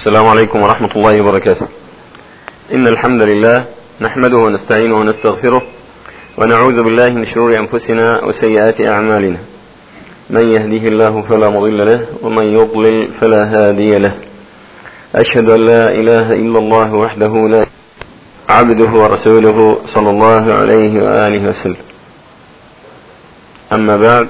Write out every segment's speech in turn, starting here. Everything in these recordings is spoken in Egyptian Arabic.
السلام عليكم ورحمة الله وبركاته إن الحمد لله نحمده ونستعينه ونستغفره ونعوذ بالله من شرور أنفسنا وسيئات أعمالنا من يهده الله فلا مضل له ومن يضلل فلا هادي له أشهد أن لا إله إلا الله وحده لا عبده ورسوله صلى الله عليه وآله وسلم أما بعد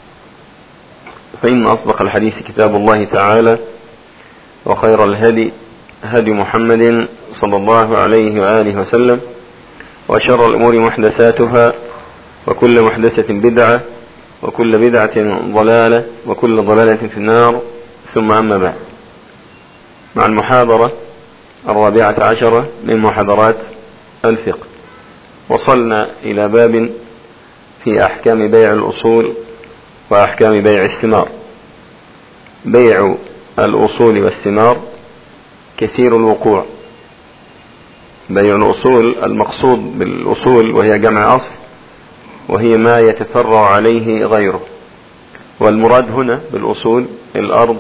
فإن أصدق الحديث كتاب الله تعالى وخير الهدي هدي محمد صلى الله عليه وآله وسلم وشر الأمور محدثاتها وكل محدثة بدعة وكل بدعة ضلالة وكل ضلالة في النار ثم أما بعد مع المحاضرة الرابعة عشرة من محاضرات الفقه وصلنا إلى باب في أحكام بيع الأصول وأحكام بيع الثمار بيع الأصول والثمار كثير الوقوع بيع الأصول المقصود بالأصول وهي جمع أصل وهي ما يتفرع عليه غيره والمراد هنا بالأصول الأرض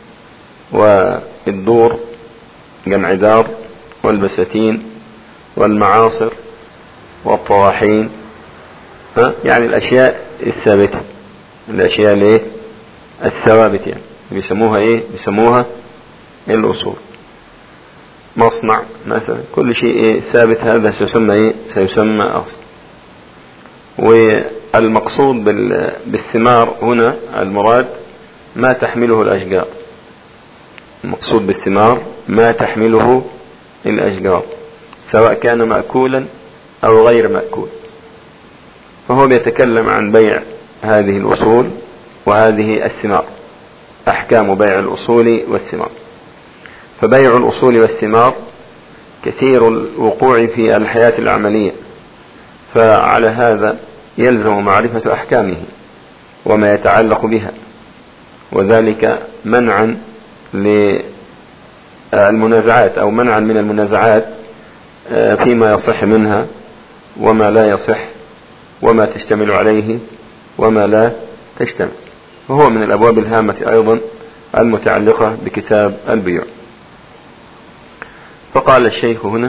والدور جمع دار والبساتين والمعاصر والطواحين يعني الأشياء الثابتة الأشياء الايه الثوابت يعني بيسموها ايه بيسموها الأصول مصنع مثلا كل شيء ايه ثابت هذا سيسمى ايه سيسمى أصل والمقصود بالثمار هنا المراد ما تحمله الأشجار المقصود بالثمار ما تحمله الأشجار سواء كان مأكولا أو غير مأكول فهو بيتكلم عن بيع هذه الأصول وهذه الثمار أحكام بيع الأصول والثمار فبيع الأصول والثمار كثير الوقوع في الحياة العملية فعلى هذا يلزم معرفة أحكامه وما يتعلق بها وذلك منعا للمنازعات أو منعا من المنازعات فيما يصح منها وما لا يصح وما تشتمل عليه وما لا تشتمل وهو من الأبواب الهامة أيضا المتعلقة بكتاب البيوع فقال الشيخ هنا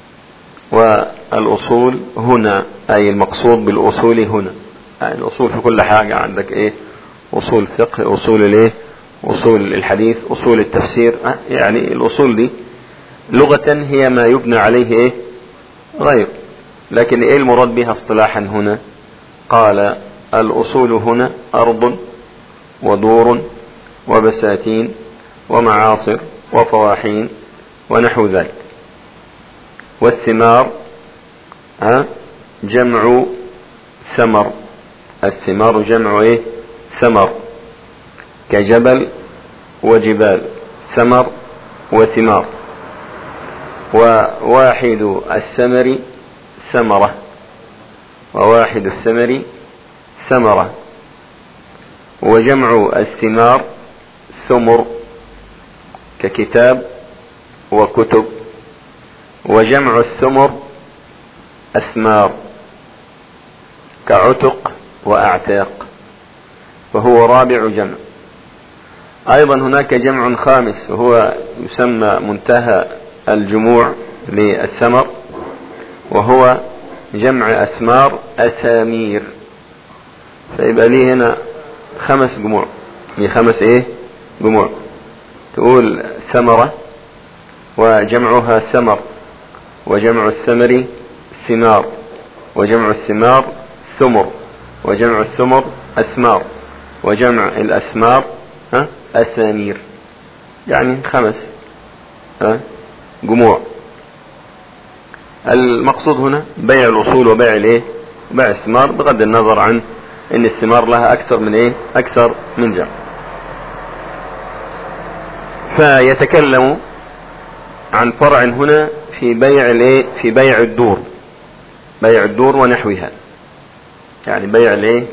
والأصول هنا أي المقصود بالأصول هنا يعني الأصول في كل حاجة عندك إيه أصول فقه أصول الإيه أصول الحديث أصول التفسير يعني الأصول دي لغة هي ما يبنى عليه إيه غير لكن إيه المراد بها اصطلاحا هنا قال الأصول هنا أرض ودور وبساتين ومعاصر وطواحين ونحو ذلك والثمار جمع ثمر الثمار جمع ايه ثمر كجبل وجبال ثمر وثمار وواحد الثمر ثمرة وواحد الثمر ثمرة وجمع الثمار ثمر ككتاب وكتب وجمع الثمر أثمار كعتق وأعتاق وهو رابع جمع أيضا هناك جمع خامس وهو يسمى منتهى الجموع للثمر وهو جمع أثمار أثامير فيبقى ليه هنا خمس جموع ليه خمس ايه جموع تقول ثمرة وجمعها ثمر وجمع الثمر ثمار وجمع الثمار ثمر وجمع الثمر أثمار وجمع الأثمار ها أثامير يعني خمس ها جموع المقصود هنا بيع الأصول وبيع الايه بيع الثمار بغض النظر عن ان الثمار لها اكثر من ايه اكثر من جمع فيتكلم عن فرع هنا في بيع الايه في بيع الدور بيع الدور ونحوها يعني بيع الايه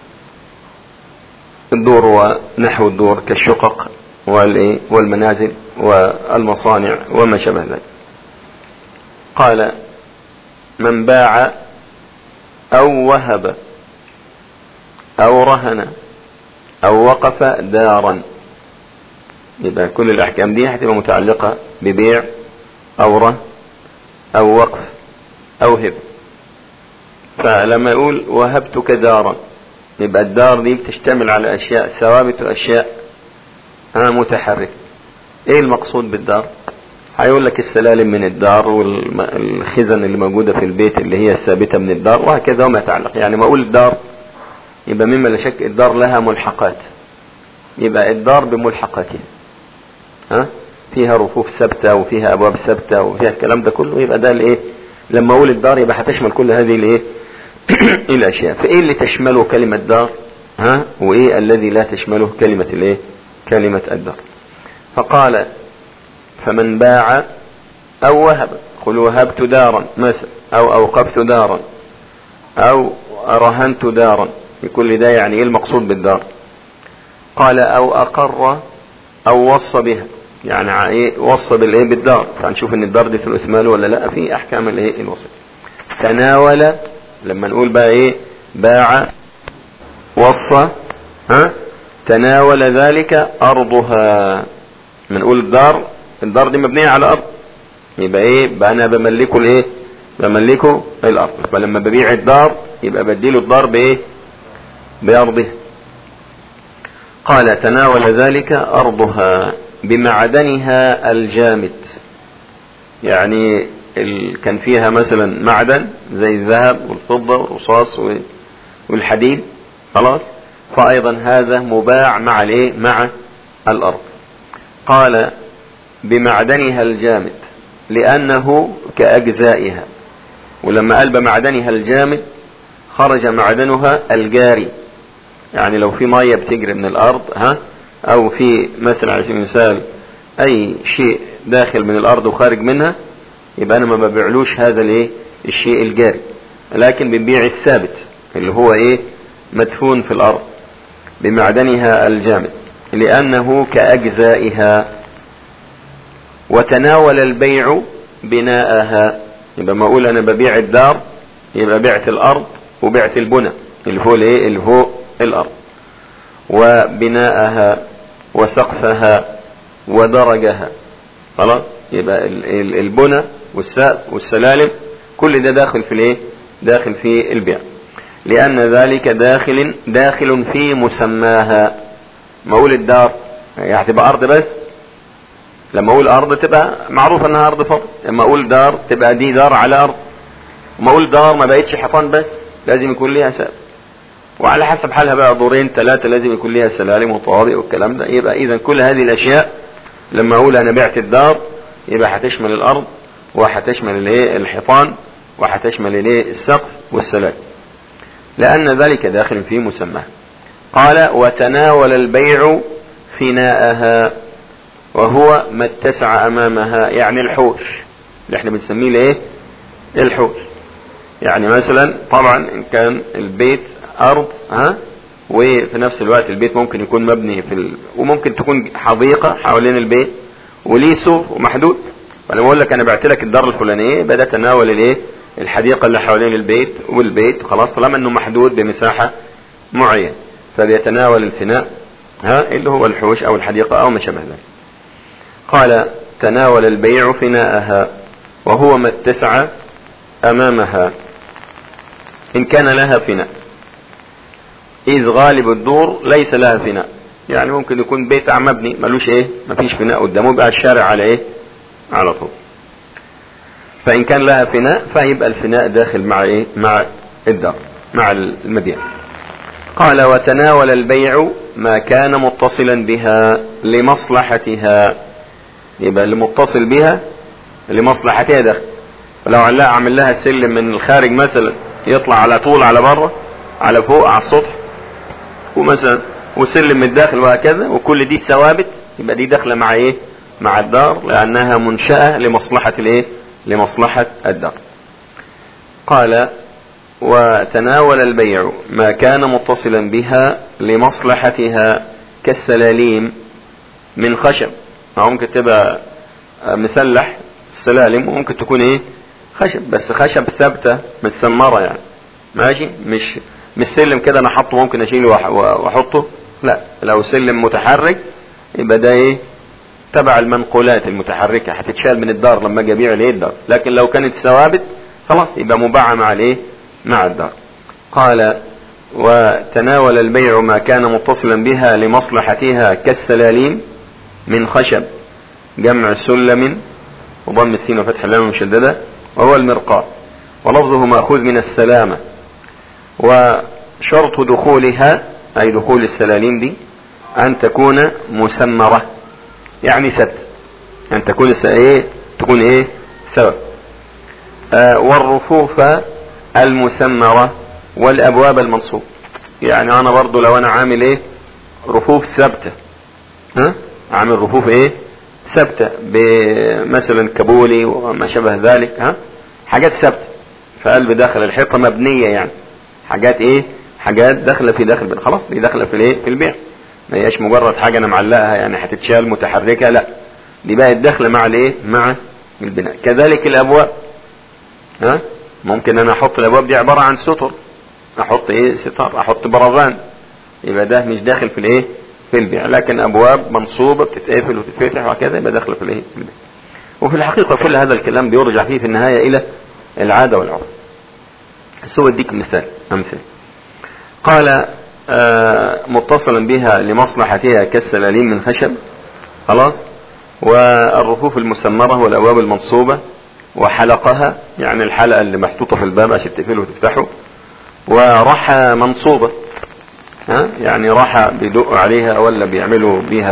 الدور ونحو الدور كالشقق والايه والمنازل والمصانع وما شابه ذلك قال من باع او وهب او رهن او وقف دارا يبقى كل الاحكام دي هتبقى متعلقة ببيع او رهن او وقف او هبة فلما يقول وهبتك دارا يبقى الدار دي بتشتمل على اشياء ثوابت واشياء متحركة ايه المقصود بالدار هيقول لك السلالم من الدار والخزن اللي موجودة في البيت اللي هي الثابتة من الدار وهكذا وما يتعلق يعني ما اقول الدار يبقى مما لا شك الدار لها ملحقات يبقى الدار بملحقاتها ها فيها رفوف ثابتة وفيها ابواب ثابتة وفيها الكلام ده كله يبقى ده الايه لما اقول الدار يبقى هتشمل كل هذه الايه الاشياء فايه اللي تشمله كلمة دار ها وايه الذي لا تشمله كلمة الايه كلمة الدار فقال فمن باع او وهب قل وهبت دارا مثلا او اوقفت دارا او رهنت دارا بكل ده يعني ايه المقصود بالدار قال او اقر او وصى بها يعني ايه وصى بالايه بالدار فهنشوف ان الدار دي في الاثمال ولا لا في احكام الايه الوصف تناول لما نقول بقى ايه باع وصى ها تناول ذلك ارضها نقول الدار الدار دي مبنية على ارض يبقى ايه بقى انا بملكه الايه بملكه الارض فلما ببيع الدار يبقى بديله الدار بايه بارضه قال تناول ذلك ارضها بمعدنها الجامد يعني ال... كان فيها مثلا معدن زي الذهب والفضة والرصاص والحديد خلاص فايضا هذا مباع مع الايه مع الارض قال بمعدنها الجامد لانه كاجزائها ولما قال بمعدنها الجامد خرج معدنها الجاري يعني لو في ميه بتجري من الارض ها او في مثلا على سبيل المثال اي شيء داخل من الارض وخارج منها يبقى انا ما ببيعلوش هذا الايه الشيء الجاري لكن بنبيع الثابت اللي هو ايه مدفون في الارض بمعدنها الجامد لانه كاجزائها وتناول البيع بناءها يبقى ما اقول انا ببيع الدار يبقى بعت الارض وبعت البنى اللي فوق الايه اللي فوق الارض وبناءها وسقفها ودرجها خلاص يبقى البنى والسقف والسلالم كل ده داخل في الايه داخل في البيع لان ذلك داخل داخل في مسماها ما اقول الدار يعني هتبقى ارض بس لما اقول ارض تبقى معروف انها ارض فضل لما اقول دار تبقى دي دار على ارض وما اقول دار ما بقتش حيطان بس لازم يكون ليها سقف وعلى حسب حالها بقى دورين ثلاثة لازم يكون ليها سلالم وطوابق والكلام ده يبقى اذا كل هذه الاشياء لما اقول انا بعت الدار يبقى هتشمل الارض وهتشمل الايه الحيطان وهتشمل الايه السقف والسلالم لان ذلك داخل في مسماه قال وتناول البيع فناءها وهو ما اتسع امامها يعني الحوش اللي احنا بنسميه الايه الحوش يعني مثلا طبعا ان كان البيت ارض ها وفي نفس الوقت البيت ممكن يكون مبني في ال... وممكن تكون حديقة حوالين البيت وليه سور ومحدود فلما اقول لك انا بعت لك الدار الفلانيه بدا تناول الايه الحديقه اللي حوالين البيت والبيت خلاص طالما انه محدود بمساحه معينه فبيتناول الفناء ها اللي هو الحوش او الحديقه او ما شابه ذلك قال تناول البيع فناءها وهو ما اتسع امامها ان كان لها فناء اذ غالب الدور ليس لها فناء يعني ممكن يكون بيت مبني ملوش ايه مفيش فناء قدامه يبقى الشارع على ايه على طول فان كان لها فناء فيبقى الفناء داخل مع ايه مع الدار مع المدينة قال وتناول البيع ما كان متصلا بها لمصلحتها يبقى اللي متصل بها لمصلحتها داخل فلو علاء اعمل لها سلم من الخارج مثلا يطلع على طول على بره على فوق على السطح ومثلا وسلم من الداخل وهكذا وكل دي ثوابت يبقى دي داخله مع ايه مع الدار لانها منشأة لمصلحة الايه لمصلحة الدار قال وتناول البيع ما كان متصلا بها لمصلحتها كالسلاليم من خشب ممكن تبقى مسلح السلالم وممكن تكون ايه خشب بس خشب ثابتة متسمرة يعني ماشي مش مش سلم كده انا حاطه ممكن اشيله واحطه لا لو سلم متحرك يبقى ده ايه تبع المنقولات المتحركة هتتشال من الدار لما اجي ابيع الايه الدار لكن لو كانت ثوابت خلاص يبقى مباعة مع الايه مع الدار قال وتناول البيع ما كان متصلا بها لمصلحتها كالسلاليم من خشب جمع سلم وضم السين وفتح اللام المشددة وهو المرقاة ولفظه مأخوذ من السلامة وشرط دخولها أي دخول السلاليم دي أن تكون مسمرة يعني ثبت أن تكون إيه تكون إيه سبب آه والرفوف المسمرة والأبواب المنصوب يعني أنا برضو لو أنا عامل إيه رفوف ثابتة ها عامل رفوف إيه ثابتة بمثلا كابولي وما شابه ذلك ها حاجات ثابتة فقلب داخل الحيطة مبنية يعني حاجات ايه حاجات داخلة في داخل خلاص دي داخلة في الايه في البيع ما هياش مجرد حاجة انا معلقها يعني هتتشال متحركة لا دي بقت داخلة مع الايه مع البناء كذلك الابواب ها ممكن انا احط الابواب دي عبارة عن ستر احط ايه ستار احط برغان يبقى ده مش داخل في الايه في البيع لكن ابواب منصوبة بتتقفل وتتفتح وكذا يبقى داخله في الايه في البيع وفي الحقيقة كل هذا الكلام بيرجع فيه في النهاية الى العادة والعرف بس هو اديك مثال امثل قال آه متصلا بها لمصلحتها كالسلاليم من خشب خلاص والرفوف المسمرة والابواب المنصوبة وحلقها يعني الحلقة اللي محطوطة في الباب عشان تقفله وتفتحه ورحى منصوبة ها يعني رحى بيدقوا عليها ولا بيعملوا بيها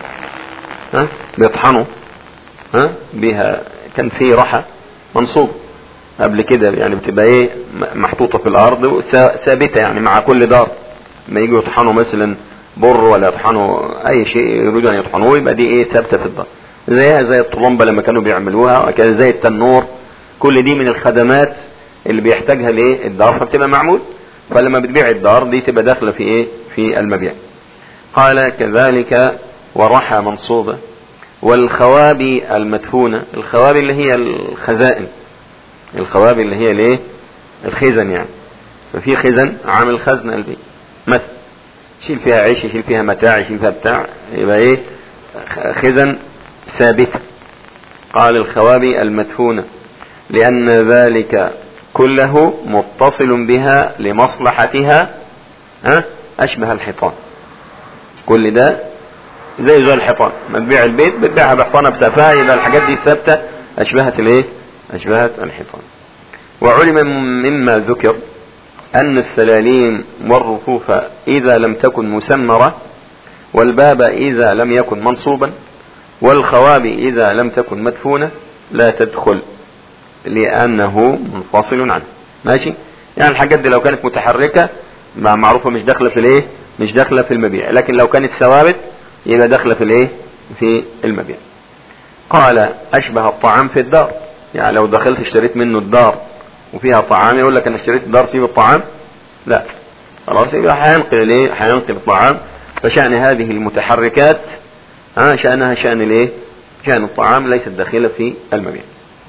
ها بيطحنوا ها بيها كان في رحى منصوب قبل كده يعني بتبقى ايه محطوطة في الارض ثابتة يعني مع كل دار ما يجوا يطحنوا مثلا بر ولا يطحنوا اي شيء يريدوا ان يطحنوه يبقى دي ايه ثابتة في الدار زيها زي الطلمبة لما كانوا بيعملوها وكذا زي التنور كل دي من الخدمات اللي بيحتاجها الايه الدار فبتبقى معمول فلما بتبيع الدار دي تبقى داخله في ايه في المبيع قال كذلك ورحى منصوبة والخوابي المدفونة الخوابي اللي هي الخزائن الخوابي اللي هي الايه الخزن يعني ففي خزن عامل خزن البيت مثل يشيل فيها عيش يشيل فيها متاع يشيل فيها بتاع يبقى ايه خزن ثابتة قال الخوابي المدفونة لأن ذلك كله متصل بها لمصلحتها ها أشبه الحيطان كل ده زي زي الحيطان ما تبيع البيت بتبيعها بحيطانة بسقفها يبقى الحاجات دي ثابتة أشبهت الايه أشبهت الحيطان وعلم مما ذكر أن السلاليم والرفوف إذا لم تكن مسمرة والباب إذا لم يكن منصوبا والخواب إذا لم تكن مدفونة لا تدخل لأنه منفصل عنه ماشي يعني الحاجات دي لو كانت متحركة معروفة مش داخلة في الايه مش داخلة في المبيع لكن لو كانت ثوابت يبقى داخلة في الايه في المبيع قال أشبه الطعام في الدار يعني لو دخلت اشتريت منه الدار وفيها طعام يقول لك انا اشتريت الدار سيب الطعام لا خلاص يبقى هينقل الايه هينقل الطعام فشأن هذه المتحركات ها شأنها شأن الايه شأن الطعام ليست داخلة في المبيع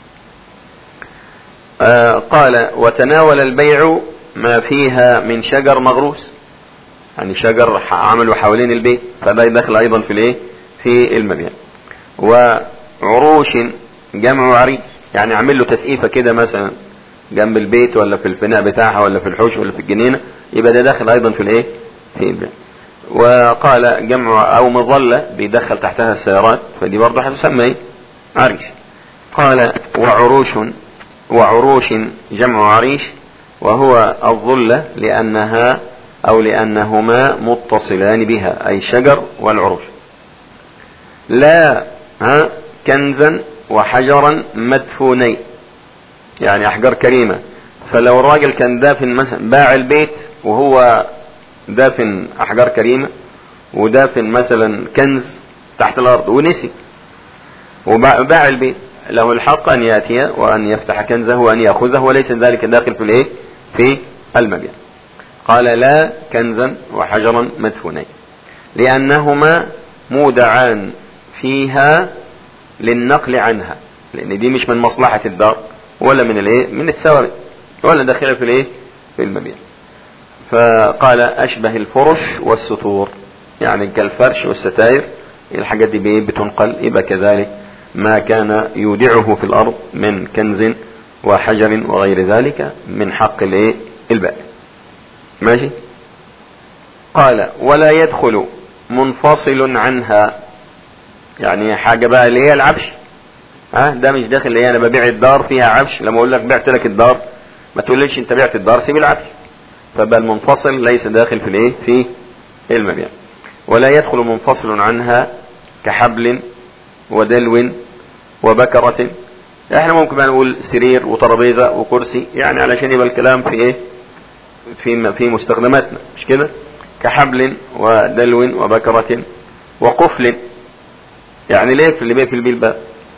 آه قال وتناول البيع ما فيها من شجر مغروس يعني شجر عملوا حوالين البيت فده يدخل ايضا في الايه في المبيع وعروش جمع عريش يعني اعمل له تسقيفه كده مثلا جنب البيت ولا في الفناء بتاعها ولا في الحوش ولا في الجنينه يبقى ده داخل ايضا في الايه في البيع وقال جمع او مظله بيدخل تحتها السيارات فدي برضه هتسمى ايه عريش قال وعروش وعروش جمع عريش وهو الظلة لأنها أو لأنهما متصلان بها أي الشجر والعروش لا ها كنزا وحجرا مدفونين يعني أحجار كريمة فلو الراجل كان دافن مثلا باع البيت وهو دافن أحجار كريمة ودافن مثلا كنز تحت الأرض ونسي وباع البيت له الحق أن يأتي وأن يفتح كنزه وأن يأخذه وليس ذلك داخل في الإيه في المبيع قال لا كنزا وحجرا مدفونين لأنهما مودعان فيها للنقل عنها لأن دي مش من مصلحة الدار ولا من الايه من الثوابت ولا داخله في الايه في المبيع فقال أشبه الفرش والستور يعني كالفرش والستائر الحاجات دي بايه بتنقل يبقى كذلك ما كان يودعه في الارض من كنز وحجر وغير ذلك من حق الايه البائع ماشي قال ولا يدخل منفصل عنها يعني حاجة بقى اللي هي العفش ها ده مش داخل اللي هي انا ببيع الدار فيها عفش لما اقول لك بعت لك الدار ما تقوليش انت بعت الدار سيب العفش فبقى المنفصل ليس داخل في الايه في المبيع ولا يدخل منفصل عنها كحبل ودلو وبكرة احنا ممكن بقى نقول سرير وترابيزة وكرسي يعني علشان يبقى الكلام في ايه في في مستخدماتنا مش كده كحبل ودلو وبكرة وقفل يعني ليه في اللي بيه في البيل بقى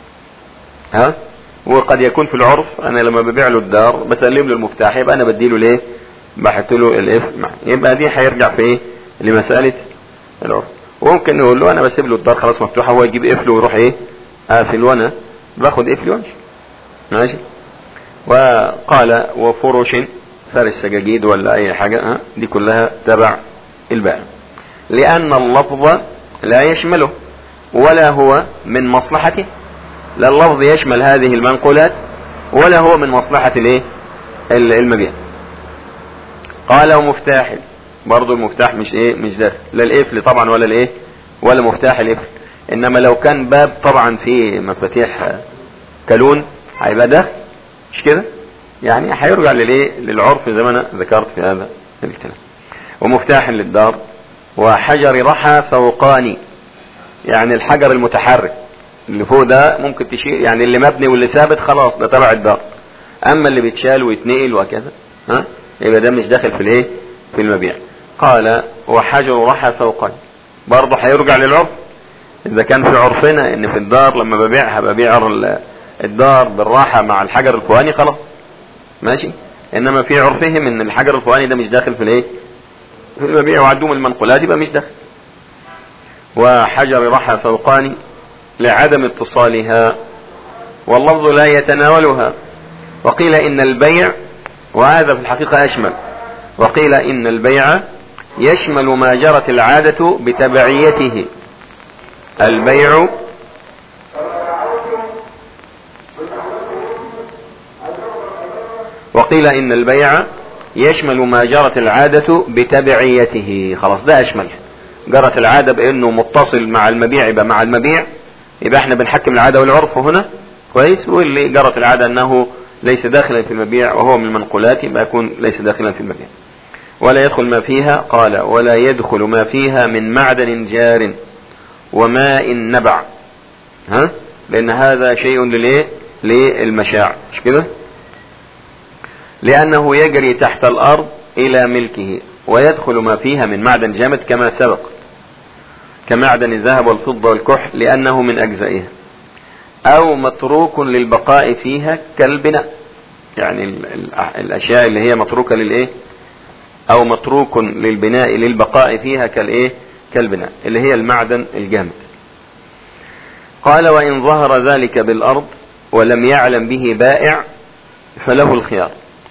ها وقد يكون في العرف انا لما ببيع له الدار بسلم له المفتاح يبقى انا بديله ليه بحط له الاف يبقى دي هيرجع في ايه لمسألة العرف وممكن نقول له انا بسيب له الدار خلاص مفتوحة هو يجيب قفل ويروح ايه قافل وانا باخد قفل وامشي ماشي وقال وفرش فرش سجاجيد ولا اي حاجة ها دي كلها تبع البائع لان اللفظ لا يشمله ولا هو من مصلحته لا اللفظ يشمل هذه المنقولات ولا هو من مصلحة الايه المبيع قال ومفتاح برضو المفتاح مش ايه مش داخل لا القفل طبعا ولا الايه ولا مفتاح القفل انما لو كان باب طبعا فيه مفاتيح كالون هيبقى ده مش كده يعني هيرجع للايه للعرف زي ما انا ذكرت في هذا الكلام ومفتاح للدار وحجر رحى فوقاني يعني الحجر المتحرك اللي فوق ده ممكن تشيل يعني اللي مبني واللي ثابت خلاص ده تبع الدار اما اللي بيتشال ويتنقل وكذا ها يبقى ده مش داخل في الايه في المبيع قال وحجر رحى فوقاني برضه هيرجع للعرف اذا كان في عرفنا ان في الدار لما ببيعها ببيع الدار بالراحة مع الحجر الفواني خلاص ماشي انما في عرفهم ان الحجر الفواني ده مش داخل في الايه في المبيع وعدوم المنقولات يبقى مش داخل وحجر رحى فوقاني لعدم اتصالها واللفظ لا يتناولها وقيل ان البيع وهذا في الحقيقة اشمل وقيل ان البيع يشمل ما جرت العادة بتبعيته البيع وقيل ان البيع يشمل ما جرت العادة بتبعيته خلاص ده اشمل جرت العادة بانه متصل مع المبيع يبقى مع المبيع يبقى احنا بنحكم العادة والعرف هنا كويس واللي جرت العادة انه ليس داخلا في المبيع وهو من المنقولات يبقى يكون ليس داخلا في المبيع ولا يدخل ما فيها قال ولا يدخل ما فيها من معدن جار وماء نبع ها لان هذا شيء للايه للمشاع مش كده لانه يجري تحت الارض الى ملكه ويدخل ما فيها من معدن جامد كما سبق كمعدن الذهب والفضة والكحل لانه من اجزائها او متروك للبقاء فيها كالبناء يعني ال ال الاشياء اللي هي متروكة للايه او متروك للبناء للبقاء فيها كالايه كالبناء اللي هي المعدن الجامد قال وان ظهر ذلك بالارض ولم يعلم به بائع فله الخيار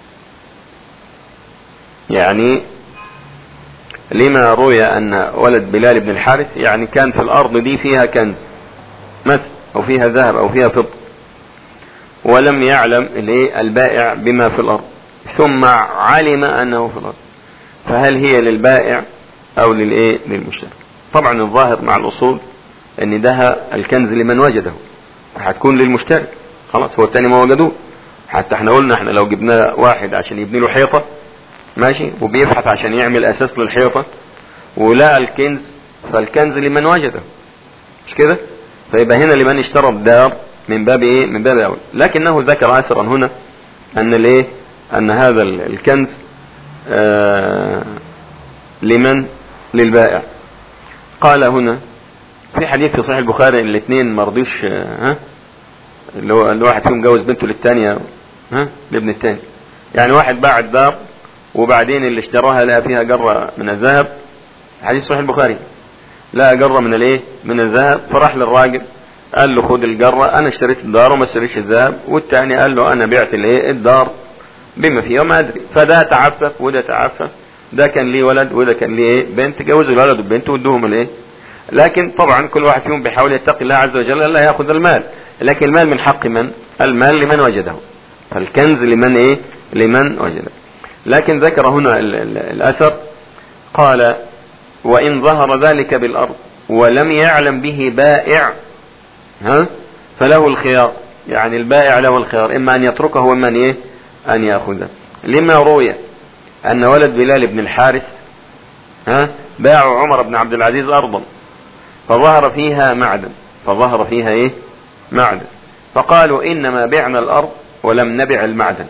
يعني لما روي ان ولد بلال بن الحارث يعني كان في الارض دي فيها كنز مثل او فيها ذهب او فيها فضة ولم يعلم الايه البائع بما في الارض ثم علم انه في الارض فهل هي للبائع او للايه للمشتري طبعا الظاهر مع الاصول ان ده الكنز لمن وجده هتكون للمشتري خلاص هو التاني ما وجدوه حتى احنا قلنا احنا لو جبنا واحد عشان يبني له حيطة ماشي وبيبحث عشان يعمل اساس للحيطة ولقى الكنز فالكنز لمن وجده مش كده فيبقى هنا لمن اشترى الدار من باب ايه من باب اول لكنه ذكر اثرا هنا ان الايه ان هذا الكنز آه لمن للبائع قال هنا في حديث في صحيح البخاري ان الاثنين ما رضيش ها اللي هو الواحد فيهم جوز بنته للثانيه ها لابن الثاني يعني واحد باع الدار وبعدين اللي اشتراها لقى فيها جره من الذهب حديث صحيح البخاري لقى جره من الايه من الذهب فراح للراجل قال له خد الجره انا اشتريت الدار وما اشتريتش الذهب والثاني قال له انا بعت الايه الدار بما فيها ما ادري فده تعفف وده تعفف ده كان ليه ولد وده كان ليه ايه بنت جوزوا الولد والبنت وادوهم الايه لكن طبعا كل واحد فيهم بيحاول يتقي الله عز وجل لا يأخذ المال لكن المال من حق من المال لمن وجده فالكنز لمن ايه لمن وجده لكن ذكر هنا ال ال الأثر قال وإن ظهر ذلك بالأرض ولم يعلم به بائع ها فله الخيار يعني البائع له الخيار إما أن يتركه وإما أن, إيه؟ أن يأخذه لما روي أن ولد بلال بن الحارث ها باعوا عمر بن عبد العزيز أرضا فظهر فيها معدن فظهر فيها إيه معدن فقالوا إنما بعنا الأرض ولم نبع المعدن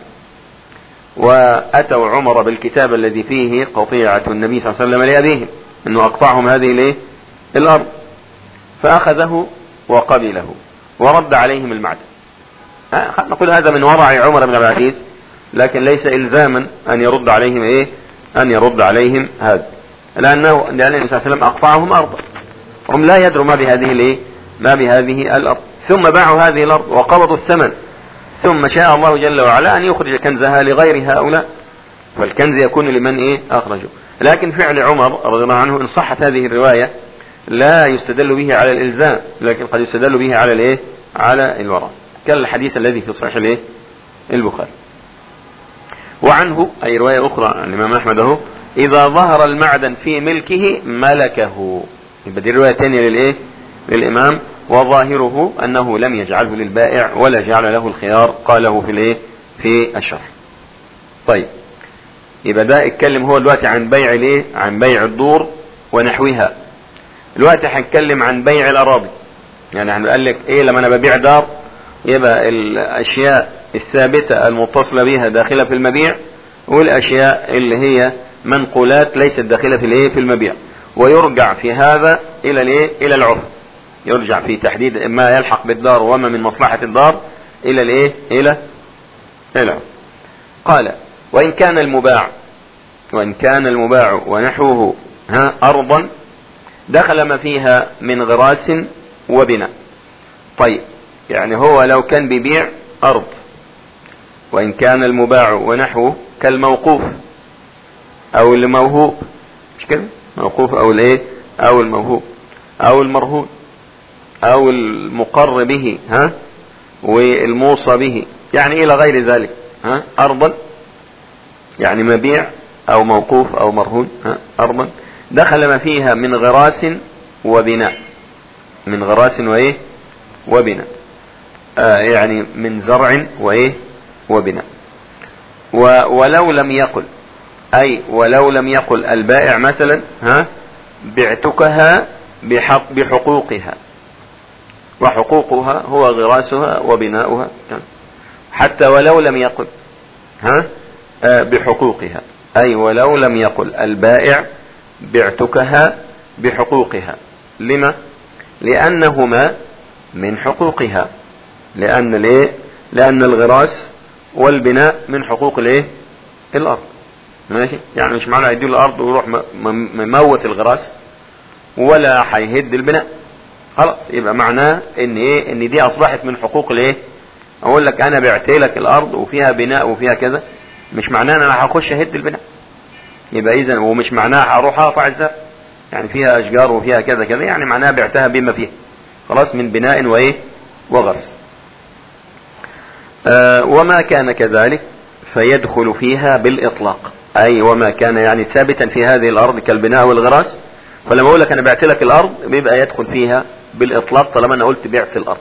وأتوا عمر بالكتاب الذي فيه قطيعة النبي صلى الله عليه وسلم لأبيهم أنه أقطعهم هذه الإيه الأرض فأخذه وقبله ورد عليهم المعدن نقول هذا من ورع عمر بن عبد العزيز لكن ليس إلزاما أن يرد عليهم إيه أن يرد عليهم هذا لأنه لأن النبي صلى الله عليه وسلم أقطعهم أرضا هم لا يدروا ما بهذه الإيه ما بهذه الأرض ثم باعوا هذه الأرض وقبضوا الثمن ثم شاء الله جل وعلا أن يخرج كنزها لغير هؤلاء فالكنز يكون لمن إيه أخرجه لكن فعل عمر رضي الله عنه إن صحت هذه الرواية لا يستدل به على الإلزام لكن قد يستدل به على الإيه على الورع كالحديث الذي في صحيح الإيه البخاري وعنه أي رواية أخرى عن الإمام أحمد أهو إذا ظهر المعدن في ملكه ملكه يبقى دي رواية ثانية للإيه للإمام وظاهره أنه لم يجعله للبائع ولا جعل له الخيار قاله في الإيه في الشرح طيب يبقى ده اتكلم هو دلوقتي عن بيع الايه عن بيع الدور ونحوها دلوقتي هنتكلم عن بيع الاراضي يعني هنقول لك ايه لما انا ببيع دار يبقى الاشياء الثابتة المتصلة بها داخلة في المبيع والاشياء اللي هي منقولات ليست داخلة في الايه في المبيع ويرجع في هذا الى الايه الى العرف يرجع في تحديد ما يلحق بالدار وما من مصلحة الدار الى الايه الى الى قال وإن كان المباع وإن كان المباع ونحوه ها أرضا دخل ما فيها من غراس وبناء طيب يعني هو لو كان بيبيع أرض وإن كان المباع ونحوه كالموقوف أو الموهوب مش كده موقوف أو الإيه أو الموهوب أو المرهون أو المقر به ها والموصى به يعني إلى غير ذلك ها أرضا يعني مبيع او موقوف او مرهون ارضا دخل ما فيها من غراس وبناء من غراس وايه وبناء آه يعني من زرع وايه وبناء ولو لم يقل اي ولو لم يقل البائع مثلا ها بعتكها بحق بحقوقها وحقوقها هو غراسها وبناؤها حتى ولو لم يقل ها بحقوقها أي ولو لم يقل البائع بعتكها بحقوقها لما لأنهما من حقوقها لأن ليه لأن الغراس والبناء من حقوق الايه الأرض ماشي يعني مش معنى يدي الأرض ويروح مموت الغراس ولا هيهد البناء خلاص يبقى معناه ان ايه ان دي اصبحت من حقوق الايه اقول لك انا بعت لك الارض وفيها بناء وفيها كذا مش معناه ان انا هخش اهد البناء يبقى اذا ومش معناه هروح اقطع الزرع يعني فيها اشجار وفيها كذا كذا يعني معناها بعتها بما فيها خلاص من بناء وايه وغرس آه وما كان كذلك فيدخل فيها بالاطلاق اي وما كان يعني ثابتا في هذه الارض كالبناء والغراس فلما اقول لك انا بعت لك الارض بيبقى يدخل فيها بالاطلاق طالما انا قلت بعت الارض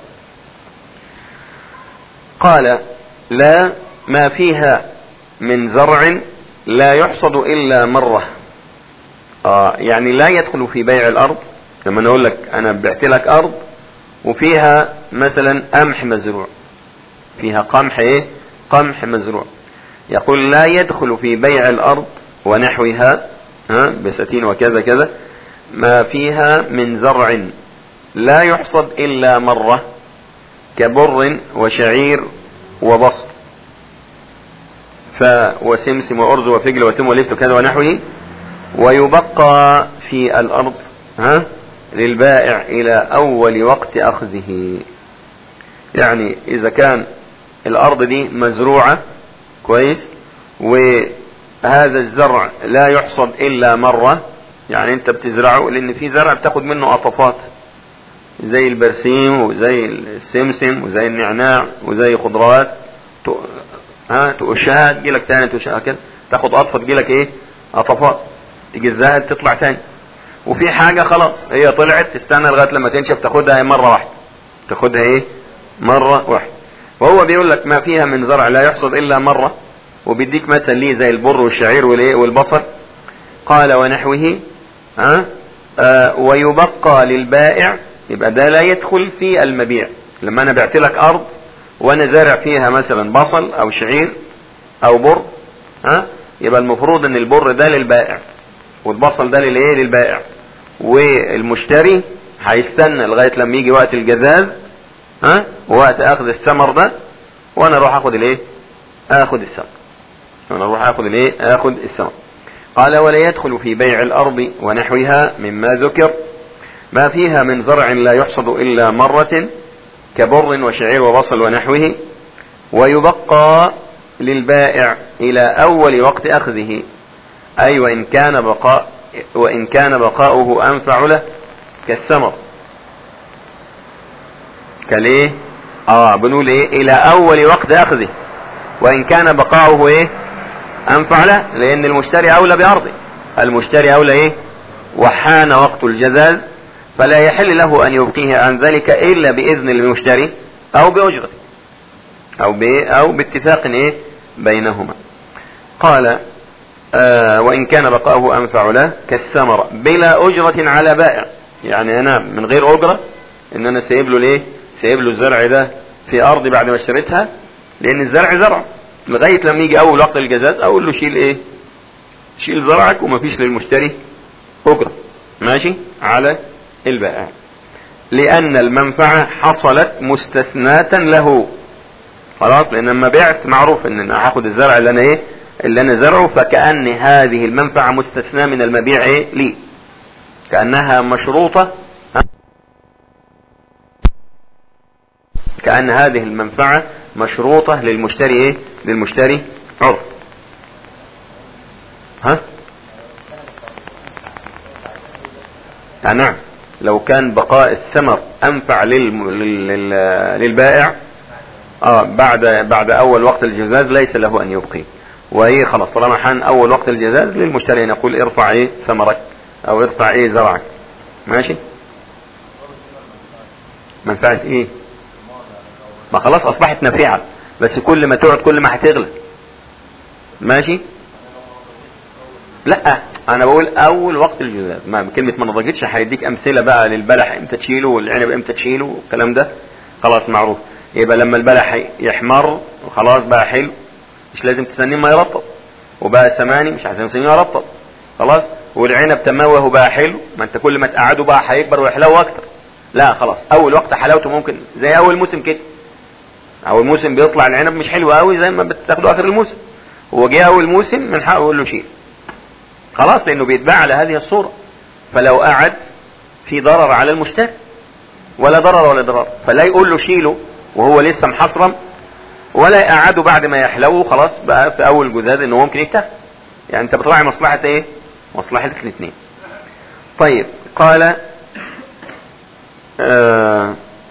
قال لا ما فيها من زرع لا يحصد إلا مرة آه يعني لا يدخل في بيع الأرض لما نقول لك أنا بعت لك أرض وفيها مثلا قمح مزروع فيها قمح إيه قمح مزروع يقول لا يدخل في بيع الأرض ونحوها ها بساتين وكذا كذا ما فيها من زرع لا يحصد إلا مرة كبر وشعير وبصر ف وسمسم وأرز وفجل وتم ولفت وكذا ونحوه ويبقى في الأرض ها للبائع إلى أول وقت أخذه يعني إذا كان الأرض دي مزروعة كويس وهذا الزرع لا يحصد إلا مرة يعني انت بتزرعه لان في زرع بتاخد منه قطفات زي البرسيم وزي السمسم وزي النعناع وزي خضروات ها تقشها تجيلك تاني تقشها كده تاخد قطفه تجيلك ايه قطفات تجزها تطلع تاني وفي حاجه خلاص هي طلعت تستنى لغايه لما تنشف تاخدها مره واحده تاخدها ايه مره واحده وهو بيقول لك ما فيها من زرع لا يحصد الا مره وبيديك مثل ليه زي البر والشعير والايه والبصل قال ونحوه ها آه ويبقى للبائع يبقى ده لا يدخل في المبيع لما انا بعت لك ارض وانا زارع فيها مثلا بصل او شعير او بر ها يبقى المفروض ان البر ده للبائع والبصل ده للايه للبائع والمشتري هيستنى لغايه لما يجي وقت الجزاز ها وقت اخذ الثمر ده وانا اروح اخد الايه اخد الثمر انا اروح اخد الايه اخد الثمر قال ولا يدخل في بيع الارض ونحوها مما ذكر ما فيها من زرع لا يحصد الا مرة كبر وشعير وبصل ونحوه ويبقى للبائع الى اول وقت اخذه اي وان كان بقاء وان كان بقاؤه انفع له كالثمر كالايه اه بنقول ايه الى اول وقت اخذه وان كان بقاؤه ايه انفع له لان المشتري اولى بارضه المشتري اولى ايه وحان وقت الجزاز فلا يحل له ان يبقيه عن ذلك الا باذن المشتري او باجرته او ب او باتفاق ايه بينهما قال آه وان كان بقاؤه انفع له كالثمرة بلا اجرة على بائع يعني انا من غير اجرة ان انا سايب له ليه سايب له الزرع ده في ارضي بعد ما اشتريتها لان الزرع زرع لغاية لما يجي اول وقت الجزاز اقول له شيل ايه شيل زرعك ومفيش للمشتري اجرة ماشي على البائع لان المنفعة حصلت مستثناة له خلاص لان لما بعت معروف ان انا هاخد الزرع اللي انا ايه اللي انا زرعه فكأن هذه المنفعة مستثناة من المبيع ايه لي كأنها مشروطة كأن هذه المنفعة مشروطة للمشتري ايه للمشتري عرف ها آه نعم لو كان بقاء الثمر انفع للم... لل... للبائع اه بعد بعد اول وقت الجزاز ليس له ان يبقي وايه خلاص طالما حان اول وقت الجزاز للمشتري ان يقول ارفع ايه ثمرك او ارفع ايه زرعك ماشي منفعة ايه ما خلاص اصبحت نافعة بس كل ما تقعد كل ما هتغلى ماشي لا انا بقول اول وقت الجزاز ما كلمة ما نضجتش هيديك امثلة بقى للبلح امتى تشيله والعنب امتى تشيله والكلام ده خلاص معروف يبقى لما البلح يحمر وخلاص بقى حلو مش لازم تستنيه ما يرطب وبقى سماني مش عايزين تستنيه يرطب خلاص والعنب تموه وبقى حلو ما انت كل ما تقعده بقى هيكبر ويحلو اكتر لا خلاص اول وقت حلاوته ممكن زي اول موسم كده اول موسم بيطلع العنب مش حلو قوي زي ما بتاخده اخر الموسم هو جه اول موسم من حقه يقول له شيل خلاص لانه بيتباع على هذه الصورة فلو قعد في ضرر على المشتري ولا ضرر ولا ضرر فلا يقول له شيله وهو لسه محصرم ولا يقعده بعد ما يحلو خلاص بقى في اول جزاز انه ممكن يكتفي يعني انت بتراعي مصلحة ايه مصلحة الاثنين طيب قال آه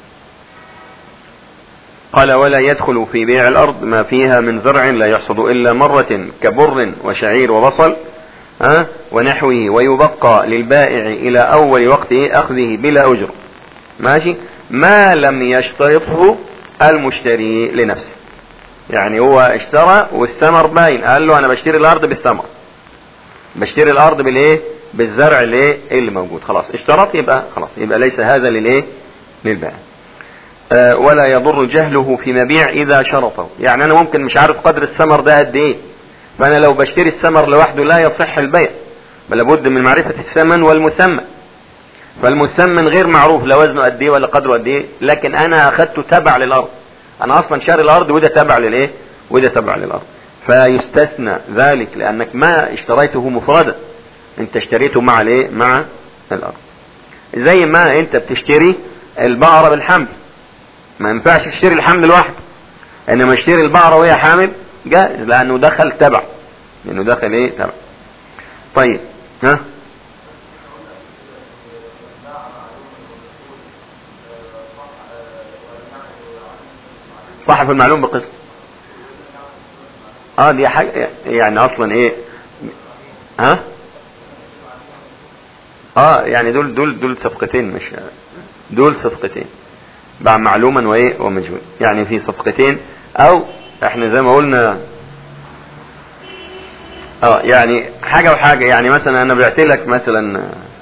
قال ولا يدخل في بيع الارض ما فيها من زرع لا يحصد الا مرة كبر وشعير وبصل ها ونحوه ويبقى للبائع الى اول وقت اخذه بلا اجر ماشي ما لم يشترطه المشتري لنفسه يعني هو اشترى والثمر باين قال له انا بشتري الارض بالثمر بشتري الارض بالايه بالزرع الايه اللي موجود خلاص اشترط يبقى خلاص يبقى ليس هذا للايه للبائع أه ولا يضر جهله في مبيع اذا شرطه يعني انا ممكن مش عارف قدر الثمر ده قد ايه فانا لو بشتري الثمر لوحده لا يصح البيع بل لابد من معرفة الثمن والمسمى فالمسمن غير معروف لا وزنه قد ايه ولا قدره قد ايه لكن انا اخدته تبع للارض انا اصلا شاري الارض وده تبع للايه وده تبع للارض فيستثنى ذلك لانك ما اشتريته مفردا انت اشتريته مع الايه مع الارض زي ما انت بتشتري البقرة بالحمل ما ينفعش تشتري الحمل لوحده انما اشتري البقرة وهي حامل جائز لانه دخل تبع لانه دخل ايه تبع طيب ها صاحب المعلوم بقسط اه دي حاجة يعني اصلا ايه ها اه يعني دول دول دول صفقتين مش دول صفقتين باع معلوما وايه ومجهول يعني في صفقتين او احنا زي ما قلنا اه يعني حاجة وحاجة يعني مثلا انا بعت لك مثلا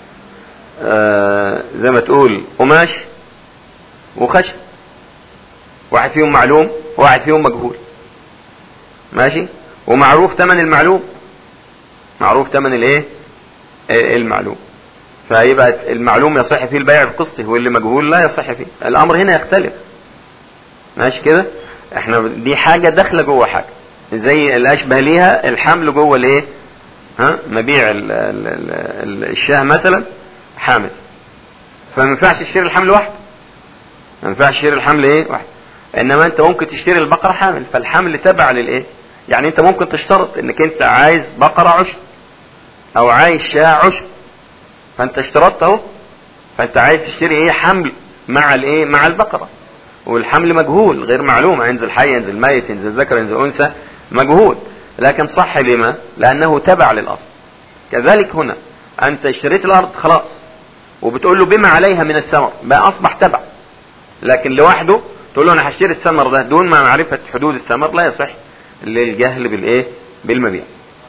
آه زي ما تقول قماش وخشب واحد فيهم معلوم وواحد فيهم مجهول ماشي ومعروف ثمن المعلوم معروف ثمن الايه المعلوم فيبقى المعلوم يصح فيه البيع بقسطه واللي مجهول لا يصح فيه الامر هنا يختلف ماشي كده احنا دي حاجة داخلة جوه حاجة زي الاشبه ليها الحمل جوه الايه ها مبيع ال ال ال الشاه مثلا حامل فما ينفعش تشتري الحمل واحد ما ينفعش تشتري الحمل ايه واحد انما انت ممكن تشتري البقرة حامل فالحمل تبع للايه يعني انت ممكن تشترط انك انت عايز بقرة عشب او عايز شاه عشب فانت اشترطت اهو فانت عايز تشتري ايه حمل مع الايه مع البقرة والحمل مجهول غير معلوم ينزل حي ينزل ميت ينزل ذكر ينزل انثى مجهول لكن صح لما لانه تبع للاصل كذلك هنا انت اشتريت الارض خلاص وبتقول له بما عليها من الثمر بقى اصبح تبع لكن لوحده تقول له انا هشتري الثمر ده دون ما معرفة حدود الثمر لا يصح للجهل بالايه بالمبيع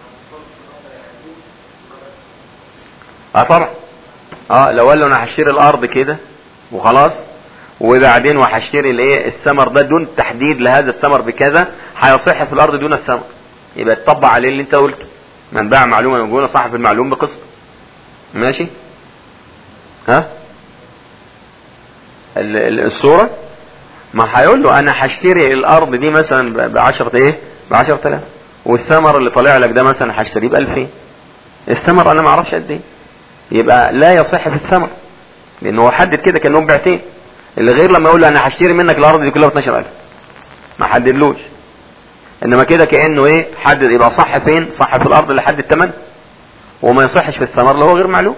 اه طبعا اه لو قال له انا هشتري الارض كده وخلاص وبعدين وهشتري الايه الثمر ده دون تحديد لهذا الثمر بكذا هيصح في الارض دون الثمر يبقى تطبق عليه اللي انت قلته من باع معلومه مجهوله صاحب المعلوم بقسط ماشي ها الصورة ما هيقول له انا هشتري الارض دي مثلا ب 10 ايه ب 10000 والثمر اللي طالع لك ده مثلا هشتريه ب 2000 الثمر انا ما اعرفش قد ايه يبقى لا يصح في الثمر لان هو حدد كده كانهم بعتين اللي غير لما يقول له انا هشتري منك الارض دي كلها ب 12000 ما حددلوش انما كده كانه ايه حدد يبقى صح فين صح في الارض اللي حدد الثمن وما يصحش في الثمر اللي هو غير معلوم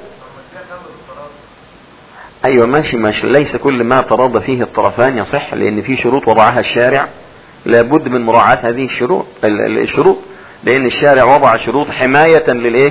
ايوه ماشي ماشي ليس كل ما تراضى فيه الطرفان يصح لان في شروط وضعها الشارع لابد من مراعاة هذه الشروط الشروط لان الشارع وضع شروط حماية للايه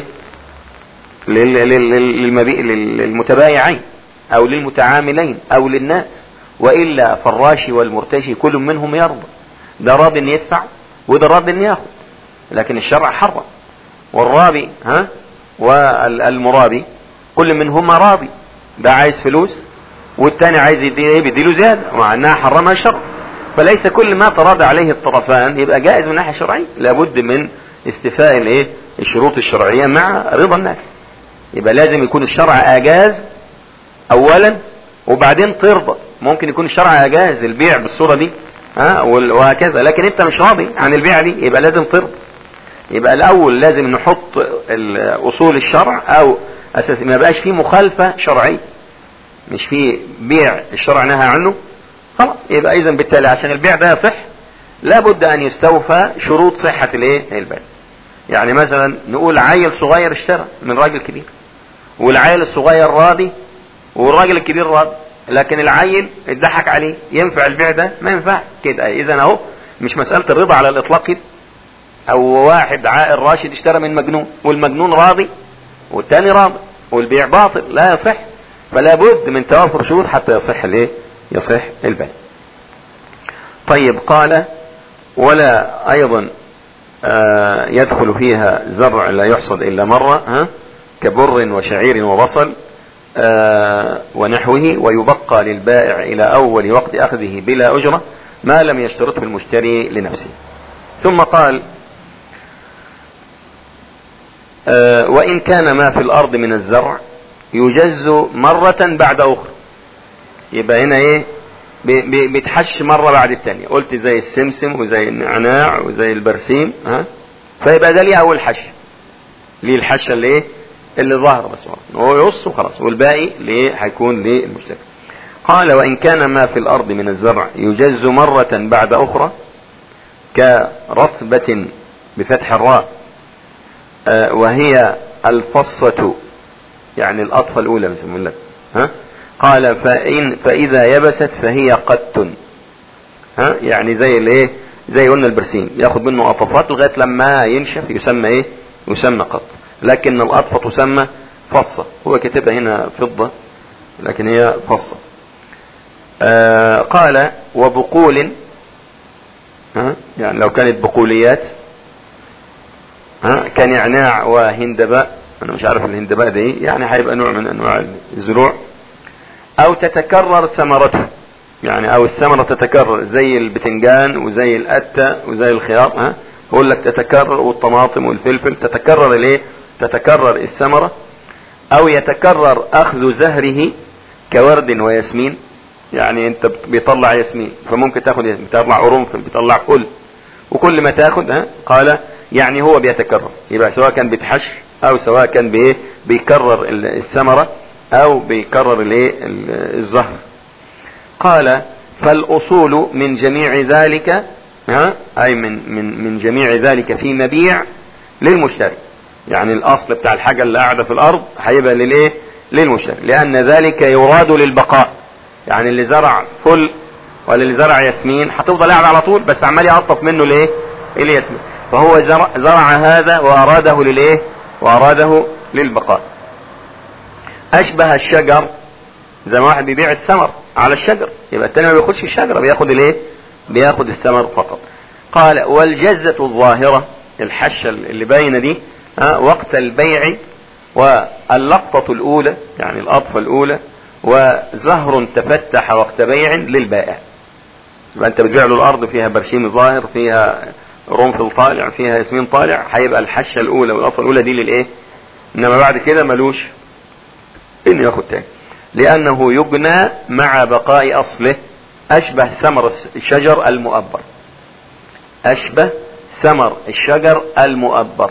للمتبايعين او للمتعاملين او للناس والا فالراشي والمرتشي كل منهم يرضى ده راضي ان يدفع وده راضي ان ياخذ لكن الشرع حرم والرابي ها والمرابي كل منهما راضي ده عايز فلوس والتاني عايز يديه ايه بيديله زيادة مع انها حرمها الشرع فليس كل ما تراضى عليه الطرفان يبقى جائز من الناحية الشرعية لابد من استيفاء الايه الشروط الشرعية مع رضا الناس يبقى لازم يكون الشرع اجاز اولا وبعدين ترضى ممكن يكون الشرع اجاز البيع بالصورة دي ها وهكذا لكن انت مش راضي عن البيع دي يبقى لازم ترضى يبقى الاول لازم نحط اصول الشرع او اساس ما بقاش فيه مخالفة شرعية مش فيه بيع الشرع نهى عنه خلاص يبقى اذا بالتالي عشان البيع ده يصح لابد ان يستوفى شروط صحة الايه البيع يعني مثلا نقول عيل صغير اشترى من راجل كبير والعيل الصغير راضي والراجل الكبير راضي لكن العيل اتضحك عليه ينفع البيع ده ما ينفع كده اذا اهو مش مسألة الرضا على الاطلاق كده او واحد عائل راشد اشترى من مجنون والمجنون راضي والتاني راضي والبيع باطل لا يصح فلا بد من توافر شروط حتى يصح الايه يصح البيع طيب قال ولا ايضا آه يدخل فيها زرع لا يحصد الا مرة ها كبر وشعير وبصل آه ونحوه ويبقى للبائع الى اول وقت اخذه بلا اجرة ما لم يشترطه المشتري لنفسه ثم قال آه وإن كان ما في الأرض من الزرع يجز مرة بعد أخرى يبقى هنا إيه بيتحش مرة بعد التانية قلت زي السمسم وزي النعناع وزي البرسيم ها فيبقى ده ليه أول حش ليه الحشة اللي إيه اللي ظهر بس هو يقص وخلاص والباقي ليه هيكون للمشتري قال وإن كان ما في الأرض من الزرع يجز مرة بعد أخرى كرطبة بفتح الراء وهي الفصة يعني الأطفة الأولى بسم لك ها قال فإن فإذا يبست فهي قت ها يعني زي الايه زي قلنا البرسيم ياخد منه قطفات لغايه لما ينشف يسمى ايه يسمى قط لكن القطفه تسمى فصه هو كاتبها هنا فضه لكن هي فصه آه قال وبقول ها يعني لو كانت بقوليات ها كنعناع وهندباء انا مش عارف الهندباء ده ايه يعني هيبقى نوع من انواع الزروع او تتكرر ثمرته يعني او الثمرة تتكرر زي البتنجان وزي القتة وزي الخيار ها بقول لك تتكرر والطماطم والفلفل تتكرر الايه تتكرر الثمرة او يتكرر اخذ زهره كورد وياسمين يعني انت بيطلع ياسمين فممكن تاخد ياسمين بيطلع قرنفل بيطلع فل وكل ما تاخد ها قال يعني هو بيتكرر يبقى سواء كان بيتحش او سواء كان بايه بيكرر الثمرة او بيكرر الايه الزهر قال فالاصول من جميع ذلك ها اي من من من جميع ذلك في مبيع للمشتري يعني الاصل بتاع الحاجة اللي قاعدة في الارض هيبقى للايه للمشتري لان ذلك يراد للبقاء يعني اللي زرع فل ولا اللي زرع ياسمين هتفضل قاعد على طول بس عمال يقطف منه الايه الياسمين فهو زرع, زرع هذا واراده للايه واراده للبقاء اشبه الشجر زي ما واحد بيبيع الثمر على الشجر يبقى التاني ما بياخدش الشجره بياخد الايه بياخد الثمر فقط قال والجزة الظاهرة الحشة اللي باينة دي ها وقت البيع واللقطة الأولى يعني الأطفة الأولى وزهر تفتح وقت بيع للبائع يبقى أنت بتبيع له الأرض فيها برشيم ظاهر فيها رنفل طالع فيها ياسمين طالع هيبقى الحشة الأولى والأطفة الأولى دي للإيه إنما بعد كده ملوش إنه ياخد تاني لأنه يبنى مع بقاء أصله أشبه ثمر الشجر المؤبر أشبه ثمر الشجر المؤبر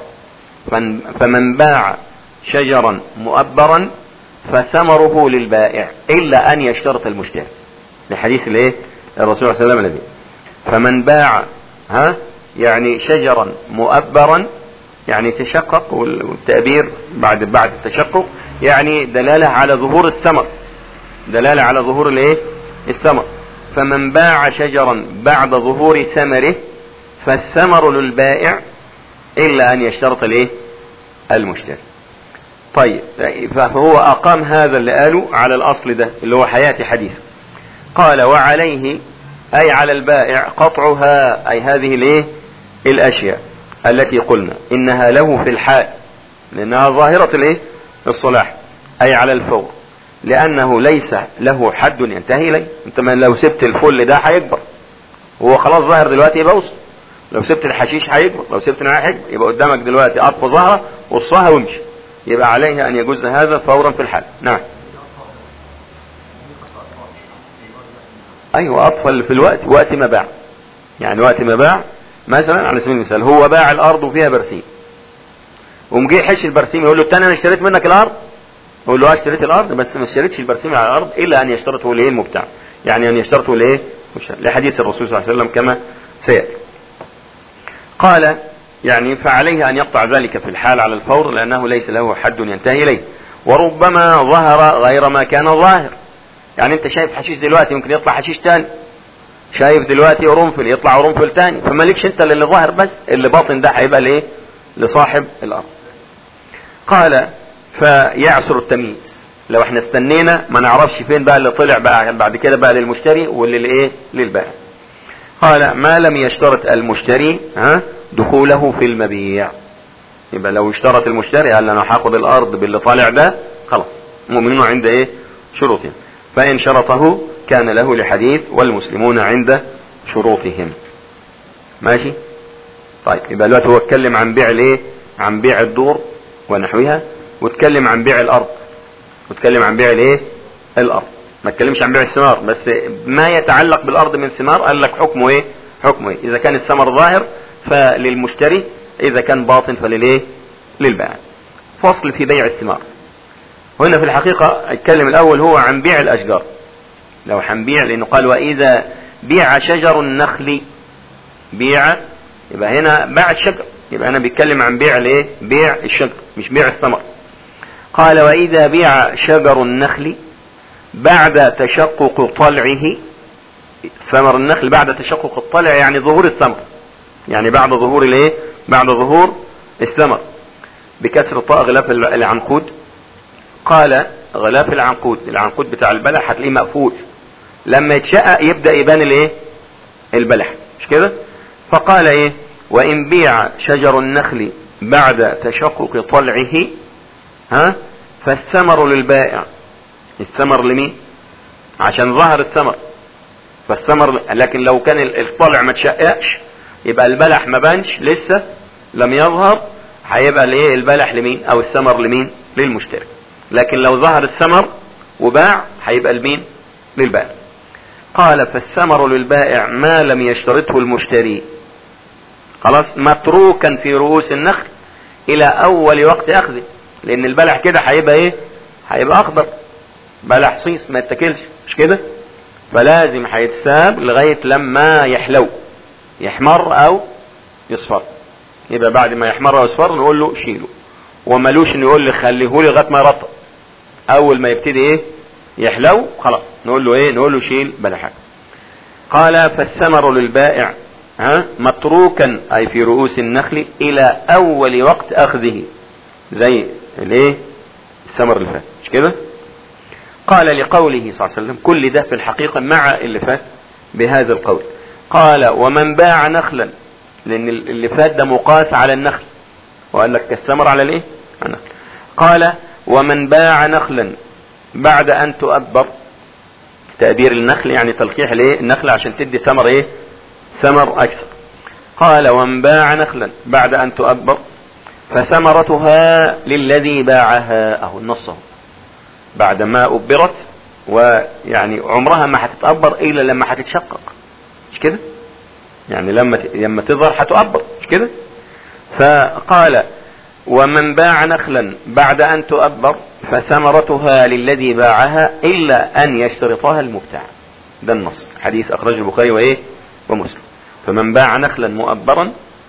فمن باع شجرا مؤبرا فثمره للبائع إلا أن يشترط المشتري لحديث الايه الرسول صلى الله عليه وسلم الذي فمن باع ها يعني شجرا مؤبرا يعني تشقق والتأبير بعد بعد التشقق يعني دلالة على ظهور الثمر دلالة على ظهور الايه الثمر فمن باع شجرا بعد ظهور ثمره فالثمر للبائع الا ان يشترط الايه المشتري طيب فهو اقام هذا اللي قاله على الاصل ده اللي هو حياتي حديث قال وعليه اي على البائع قطعها اي هذه الايه الاشياء التي قلنا انها له في الحال لانها ظاهرة الايه الصلاح اي على الفور لانه ليس له حد ينتهي اليه انت ما لو سبت الفل ده هيكبر هو خلاص ظاهر دلوقتي يبقى وصل لو سبت الحشيش هيكبر لو سبت النعناع هيكبر يبقى قدامك دلوقتي اطفى ظهره وصها وامشي يبقى عليه ان يجوز هذا فورا في الحال نعم ايوه اطفى في الوقت وقت ما باع يعني وقت ما باع مثلا على سبيل المثال هو باع الارض وفيها برسيم ومجي يحش البرسيم يقول له التاني انا اشتريت منك الارض يقول له اشتريت الارض بس ما اشتريتش البرسيم على الارض الا ان يشترطه الايه المبتاع يعني ان يشترطه الايه لحديث الرسول صلى الله عليه وسلم كما سياتي قال يعني فعليه ان يقطع ذلك في الحال على الفور لانه ليس له حد ينتهي اليه وربما ظهر غير ما كان ظاهر يعني انت شايف حشيش دلوقتي ممكن يطلع حشيش تاني شايف دلوقتي قرنفل يطلع قرنفل تاني فمالكش انت اللي ظاهر بس اللي باطن ده هيبقى لايه لصاحب الارض قال فيعسر التمييز لو احنا استنينا ما نعرفش فين بقى اللي طلع بقى بعد كده بقى للمشتري واللي لايه للبائع قال ما لم يشترط المشتري ها دخوله في المبيع يبقى لو اشترط المشتري قال انا هاخد الارض باللي طالع ده خلاص مؤمنون عند ايه شروطهم فان شرطه كان له لحديث والمسلمون عند شروطهم ماشي طيب يبقى دلوقتي هو اتكلم عن بيع الايه عن بيع الدور ونحوها واتكلم عن بيع الارض واتكلم عن بيع الايه الارض ما اتكلمش عن بيع الثمار بس ما يتعلق بالارض من ثمار قال لك حكمه ايه حكمه ايه اذا كان الثمر ظاهر فللمشتري اذا كان باطن فللايه للبائع فصل في بيع الثمار هنا في الحقيقة اتكلم الاول هو عن بيع الاشجار لو هنبيع لانه قال واذا بيع شجر النخل بيع يبقى هنا باع الشجر يبقى انا بيتكلم عن بيع الايه بيع الشجر مش بيع الثمر قال واذا بيع شجر النخل بعد تشقق طلعه ثمر النخل بعد تشقق الطلع يعني ظهور الثمر يعني بعد ظهور الايه بعد ظهور الثمر بكسر الطاء غلاف العنقود قال غلاف العنقود العنقود بتاع البلح هتلاقيه مقفول لما يتشقق يبدا يبان الايه البلح مش كده فقال ايه وان بيع شجر النخل بعد تشقق طلعه ها فالثمر للبائع الثمر لمين عشان ظهر الثمر فالثمر لكن لو كان الطلع ما تشققش يبقى البلح ما بانش لسه لم يظهر هيبقى الايه البلح لمين او الثمر لمين للمشتري لكن لو ظهر الثمر وباع هيبقى لمين للبائع قال فالثمر للبائع ما لم يشترطه المشتري خلاص متروكا في رؤوس النخل الى اول وقت اخذه لان البلح كده هيبقى ايه هيبقى اخضر بلح صيص ما يتاكلش مش كده فلازم هيتساب لغايه لما يحلو يحمر او يصفر يبقى بعد ما يحمر او يصفر نقول له شيله وملوش انه يقول لي خليه لي لغايه ما يرطب اول ما يبتدي ايه يحلو خلاص نقول له ايه نقول له شيل بلحك قال فالثمر للبائع ها متروكا اي في رؤوس النخل الى اول وقت اخذه زي الايه الثمر اللي فات مش كده قال لقوله صلى الله عليه وسلم كل ده في الحقيقة مع اللي فات بهذا القول قال ومن باع نخلا لان اللي فات ده مقاس على النخل وقال لك الثمر على الايه النخل قال ومن باع نخلا بعد ان تؤبر تأبير النخل يعني تلقيح الايه النخل عشان تدي ثمر ايه ثمر اكثر قال ومن باع نخلا بعد ان تؤبر فثمرتها للذي باعها اهو النص اهو بعد ما أبرت ويعني عمرها ما هتتأبر إلا لما هتتشقق مش كده يعني لما لما تظهر هتؤبر مش كده فقال ومن باع نخلا بعد أن تؤبر فثمرتها للذي باعها إلا أن يشترطها المبتاع ده النص حديث أخرجه البخاري وإيه ومسلم فمن باع نخلا مؤبرا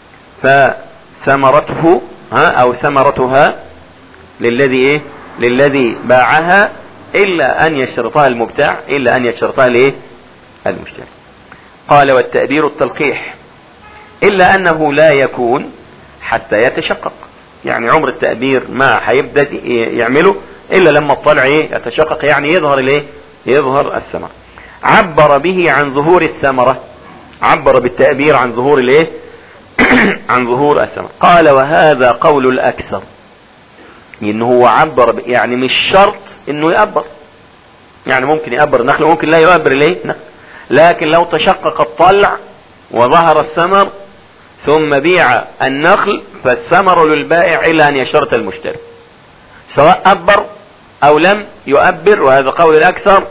فثمرته ها أو ثمرتها للذي إيه للذي باعها إلا أن يشترطها المبتاع إلا أن يشترطها لإيه المشتري قال والتأبير التلقيح إلا أنه لا يكون حتى يتشقق يعني عمر التأبير ما هيبدأ يعمله إلا لما الطلع إيه يتشقق يعني يظهر الإيه يظهر الثمر عبر به عن ظهور الثمرة عبر بالتأبير عن ظهور الإيه عن ظهور الثمر قال وهذا قول الأكثر ان هو عبر يعني مش شرط انه يأبر يعني ممكن يأبر النخل وممكن لا يؤبر ليه نخل لكن لو تشقق الطلع وظهر الثمر ثم بيع النخل فالثمر للبائع الا ان يشترط المشتري سواء أبر او لم يؤبر وهذا قول الاكثر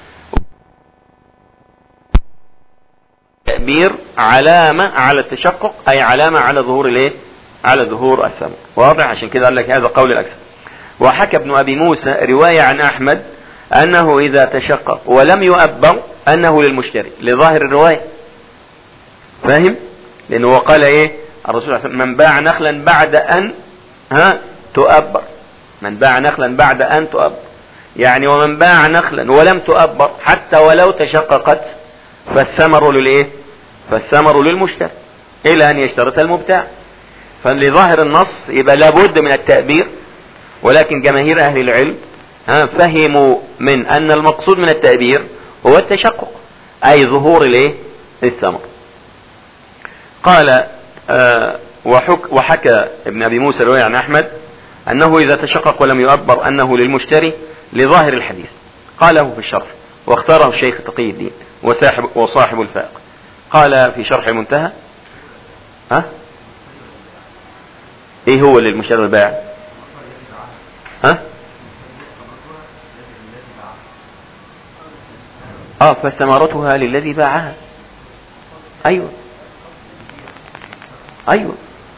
تأبير علامة على التشقق اي علامة على ظهور الايه على ظهور الثمر واضح عشان كده قال لك هذا قول الاكثر وحكى ابن ابي موسى رواية عن احمد انه اذا تشقق ولم يؤبر انه للمشتري لظاهر الرواية فاهم لانه هو قال ايه الرسول صلى الله عليه وسلم من باع نخلا بعد ان ها تؤبر من باع نخلا بعد ان تؤبر يعني ومن باع نخلا ولم تؤبر حتى ولو تشققت فالثمر للايه فالثمر للمشتري الى ان يشترط المبتاع فلظاهر النص يبقى لابد من التأبير ولكن جماهير اهل العلم ها فهموا من ان المقصود من التأبير هو التشقق اي ظهور الايه الثمر قال آه وحك وحكى ابن ابي موسى رواية عن احمد انه اذا تشقق ولم يؤبر انه للمشتري لظاهر الحديث قاله في الشرح واختاره الشيخ تقي الدين وصاحب, وصاحب الفائق قال في شرح المنتهى ها ايه هو للمشتري والبائع ها اه فثمرتها للذي باعها ايوه ايوه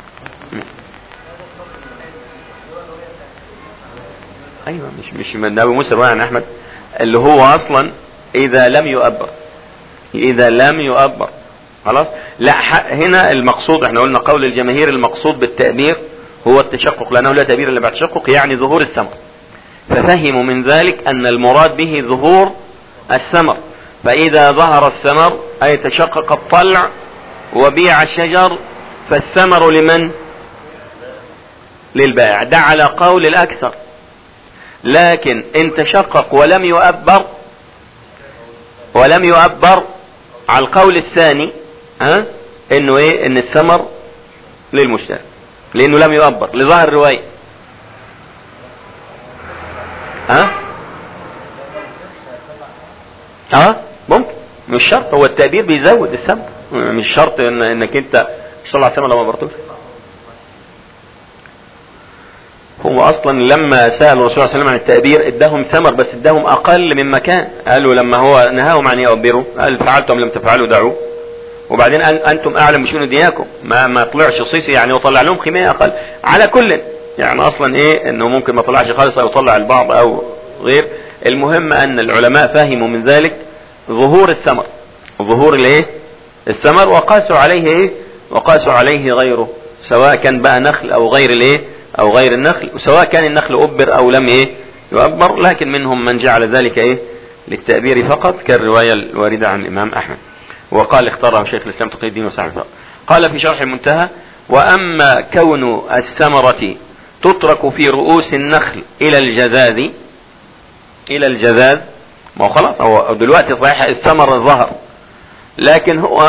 ايوه مش مش من ابي موسى عن احمد اللي هو اصلا اذا لم يؤبر اذا لم يؤبر خلاص لا هنا المقصود احنا قلنا قول الجماهير المقصود بالتأبير هو التشقق لانه لا تأبير الا بعد تشقق يعني ظهور الثمر ففهموا من ذلك ان المراد به ظهور الثمر فإذا ظهر الثمر أي تشقق الطلع وبيع الشجر فالثمر لمن للبائع ده على قول الأكثر لكن إن تشقق ولم يؤبر ولم يؤبر على القول الثاني ها انه ايه ان الثمر للمشتري لانه لم يؤبر لظاهر الرواية ها اه ممكن مش شرط هو التأبير بيزود الثمر مش شرط إن انك انت صلى الله عليه وسلم لو ما برتوش هو اصلا لما سأل الرسول صلى الله عليه وسلم عن التأبير اداهم ثمر بس اداهم اقل من مكان قالوا لما هو نهاهم عن يؤبروا قال فعلتم لم تفعلوا دعوه وبعدين قال انتم اعلم بشؤون دياكم ما ما طلعش صيصي يعني وطلع لهم كمية اقل على كل يعني اصلا ايه انه ممكن ما طلعش خالص او يطلع البعض او غير المهم ان العلماء فهموا من ذلك ظهور الثمر ظهور الايه الثمر وقاسوا عليه ايه وقاسوا عليه غيره سواء كان بقى نخل او غير الايه او غير النخل وسواء كان النخل ابر او لم ايه يؤبر لكن منهم من جعل ذلك ايه للتأبير فقط كالرواية الواردة عن الامام احمد وقال اختاره شيخ الاسلام تقي الدين وسعد قال في شرح المنتهى واما كون الثمرة تترك في رؤوس النخل الى الجذاذ الى الجذاذ ما هو خلاص هو دلوقتي صحيح الثمر ظهر لكن هو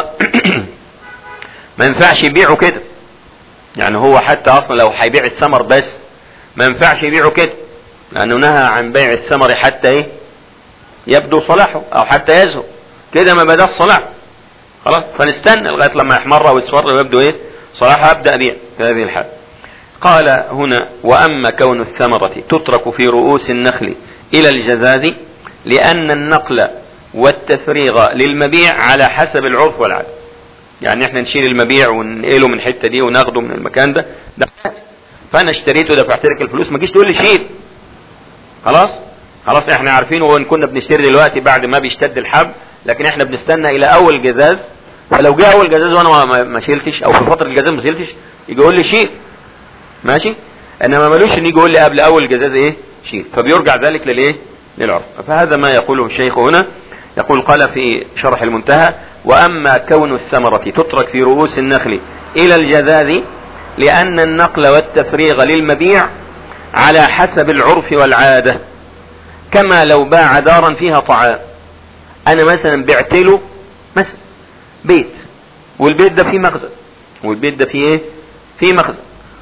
ما ينفعش يبيعه كده يعني هو حتى اصلا لو هيبيع الثمر بس ما ينفعش يبيعه كده لانه نهى عن بيع الثمر حتى ايه يبدو صلاحه او حتى يزهو كده ما بدا الصلاح خلاص فنستنى لغايه لما يحمر ويصفر ويبدو ايه صلاحه ابدا ابيع في هذه الحال قال هنا واما كون الثمرة تترك في رؤوس النخل الى الجذاذ لان النقل والتفريغ للمبيع على حسب العرف والعادة يعني احنا نشيل المبيع وننقله من الحته دي وناخده من المكان ده ده فانا اشتريته دفعت لك الفلوس ما تجيش تقول لي شيل خلاص خلاص احنا عارفين وان كنا بنشتري دلوقتي بعد ما بيشتد الحب لكن احنا بنستنى الى اول جزاز فلو جه اول جزاز وانا ما, ما شيلتش او في فتره الجزاز ما شيلتش يجي يقول لي شيل ماشي انما ملوش ان يجي يقول لي قبل اول جزاز ايه شيل فبيرجع ذلك للايه للعرف فهذا ما يقوله الشيخ هنا يقول قال في شرح المنتهى واما كون الثمرة تترك في رؤوس النخل الى الجذاذ لان النقل والتفريغ للمبيع على حسب العرف والعادة كما لو باع دارا فيها طعام انا مثلا بعت له مثلا بيت والبيت ده فيه مخزن والبيت ده فيه ايه فيه مخزن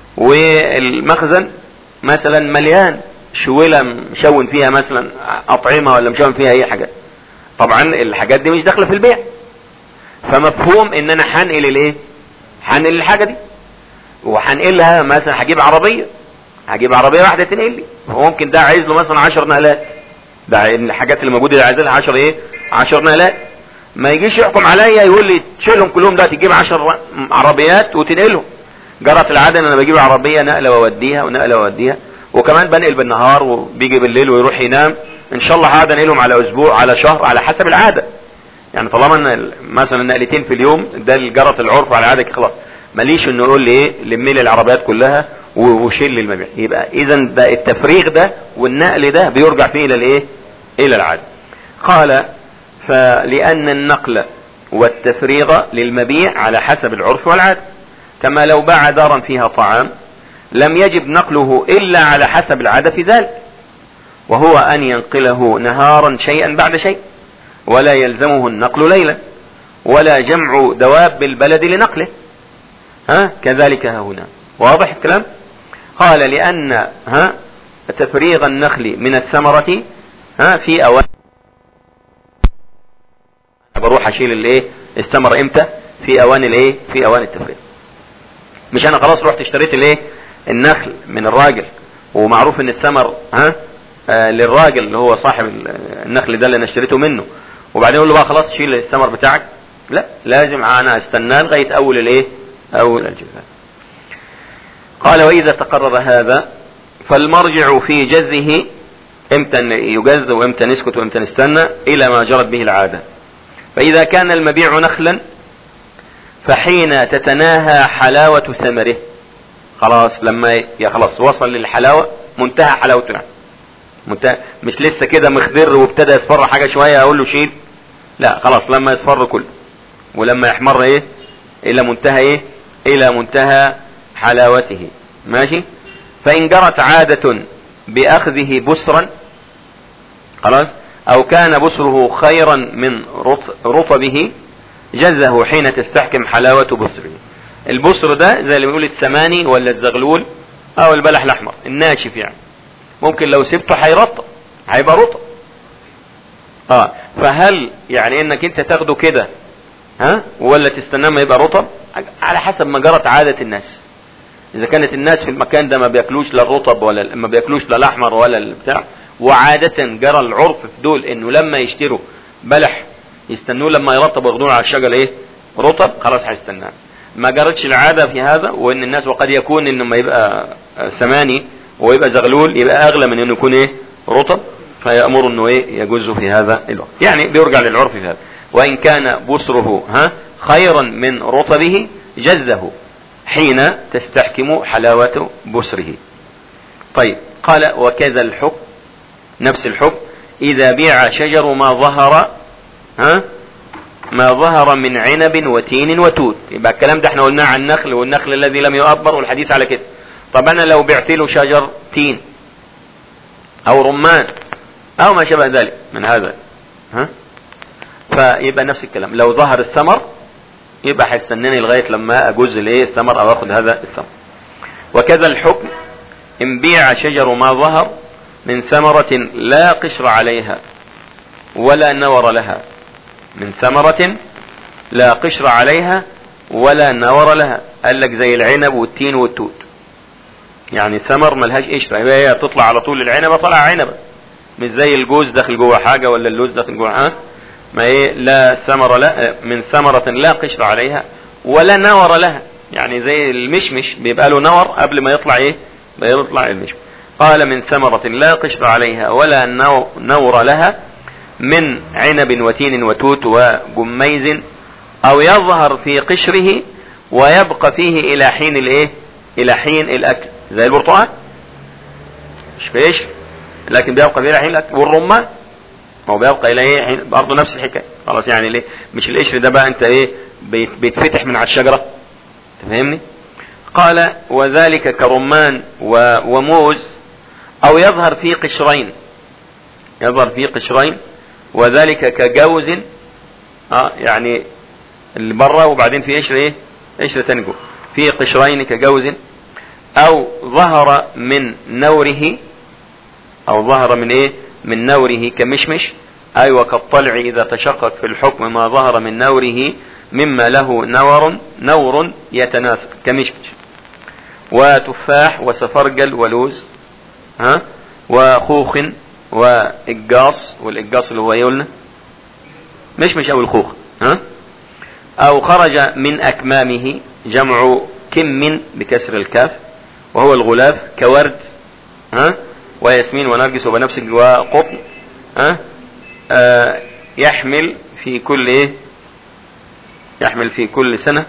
والمخزن مثلا مليان شويلة مشون فيها مثلا اطعمة ولا مشون فيها اي حاجة طبعا الحاجات دي مش داخله في البيع فمفهوم ان انا هنقل الايه هنقل الحاجه دي وهنقلها مثلا هجيب عربيه هجيب عربيه واحده تنقل لي ممكن ده عايز له مثلا 10 نقلات ده الحاجات اللي موجوده اللي عايز لها 10 ايه 10 نقلات ما يجيش يحكم عليا يقول لي تشيلهم كلهم ده تجيب 10 عربيات وتنقلهم جرت العاده ان انا بجيب عربيه نقله واوديها ونقله واوديها وكمان بنقل بالنهار وبيجي بالليل ويروح ينام ان شاء الله هقعد انقلهم على اسبوع على شهر على حسب العاده يعني طالما ان مثلا نقلتين في اليوم ده جرت العرف على العاده خلاص ماليش انه يقول لي ايه لمي لي العربيات كلها وشيل لي المبيع يبقى اذا ده التفريغ ده والنقل ده بيرجع فيه الى الايه الى العاده قال فلان النقل والتفريغ للمبيع على حسب العرف والعاده كما لو باع دارا فيها طعام لم يجب نقله الا على حسب العاده في ذلك وهو ان ينقله نهارا شيئا بعد شيء ولا يلزمه النقل ليلا ولا جمع دواب البلد لنقله ها كذلك ها هنا واضح الكلام قال لأن ها تفريغ النخل من الثمرة ها في أوان بروح أشيل الايه الثمرة امتى في أوان الايه في أوان التفريغ مش أنا خلاص رحت اشتريت الايه النخل من الراجل ومعروف ان الثمر ها آه للراجل اللي هو صاحب النخل ده اللي انا اشتريته منه وبعدين يقول له بقى خلاص شيل الثمر بتاعك لا لازم انا استناه لغايه اول الايه اول الجزاء قال واذا تقرر هذا فالمرجع في جزه امتى يجز وامتى نسكت وامتى نستنى الى ما جرت به العاده فاذا كان المبيع نخلا فحين تتناهى حلاوه ثمره خلاص لما يا خلاص وصل للحلاوه منتهى حلاوته يعني منتهى مش لسه كده مخضر وابتدى يصفر حاجه شويه اقول له شيل لا خلاص لما يصفر كله ولما يحمر ايه الى منتهى ايه الى منتهى حلاوته ماشي فان جرت عادة باخذه بسرا خلاص او كان بسره خيرا من رطبه جزه حين تستحكم حلاوة بسره البسر ده زي اللي بنقول الثماني ولا الزغلول او البلح الاحمر الناشف يعني ممكن لو سبته هيرطب هيبقى رطب اه فهل يعني انك انت تاخده كده ها ولا تستناه ما يبقى رطب على حسب ما جرت عادة الناس اذا كانت الناس في المكان ده ما بياكلوش لا الرطب ولا ما بياكلوش لا الاحمر ولا البتاع وعادة جرى العرف في دول انه لما يشتروا بلح يستنوه لما يرطب وياخدوه على الشجر ايه رطب خلاص هيستناه ما جرتش العادة في هذا وان الناس وقد يكون انه ما يبقى ثماني ويبقى زغلول يبقى اغلى من انه يكون ايه رطب فيأمر انه ايه يجوز في هذا الوقت يعني بيرجع للعرف في هذا وان كان بسره ها خيرا من رطبه جزه حين تستحكم حلاوة بسره طيب قال وكذا الحكم نفس الحكم اذا بيع شجر ما ظهر ها ما ظهر من عنب وتين وتوت يبقى الكلام ده احنا قلناه عن النخل والنخل الذي لم يؤبر والحديث على كده طب انا لو بعت له شجر تين او رمان او ما شابه ذلك من هذا ها فيبقى نفس الكلام لو ظهر الثمر يبقى هيستناني لغايه لما اجوز الايه الثمر او اخذ هذا الثمر وكذا الحكم ان بيع شجر ما ظهر من ثمرة لا قشر عليها ولا نور لها من ثمرة لا قشر عليها ولا نور لها قال لك زي العنب والتين والتوت يعني ثمر ملهاش قشرة يبقى هي تطلع على طول العنبة طلع عنبة مش زي الجوز داخل جوه حاجة ولا اللوز داخل جوه حاجة ما ايه لا ثمر لا من ثمرة لا قشر عليها ولا نور لها يعني زي المشمش بيبقى له نور قبل ما يطلع ايه ما يطلع المشمش قال من ثمرة لا قشر عليها ولا نور لها من عنب وتين وتوت وجميز او يظهر في قشره ويبقى فيه الى حين الايه الى حين الاكل زي البرتقال مش في قشر لكن بيبقى فيه الى حين الاكل والرمان ما هو بيبقى الى ايه برضه نفس الحكايه خلاص يعني ليه مش القشر ده بقى انت ايه بيتفتح من على الشجره تفهمني قال وذلك كرمان وموز او يظهر في قشرين يظهر في قشرين وذلك كجوز اه يعني اللي بره وبعدين في قشر ايه قشر تاني جوه في قشرين كجوز او ظهر من نوره او ظهر من ايه من نوره كمشمش ايوه كالطلع اذا تشقق في الحكم ما ظهر من نوره مما له نور نور يتناسق كمشمش وتفاح وسفرجل ولوز ها وخوخ واقاص والاقاص اللي هو يقولنا مش مش او الخوخ ها او خرج من اكمامه جمع كم بكسر الكاف وهو الغلاف كورد ها وياسمين ونرجس وبنفسج وقطن ها آه يحمل في كل ايه يحمل في كل سنة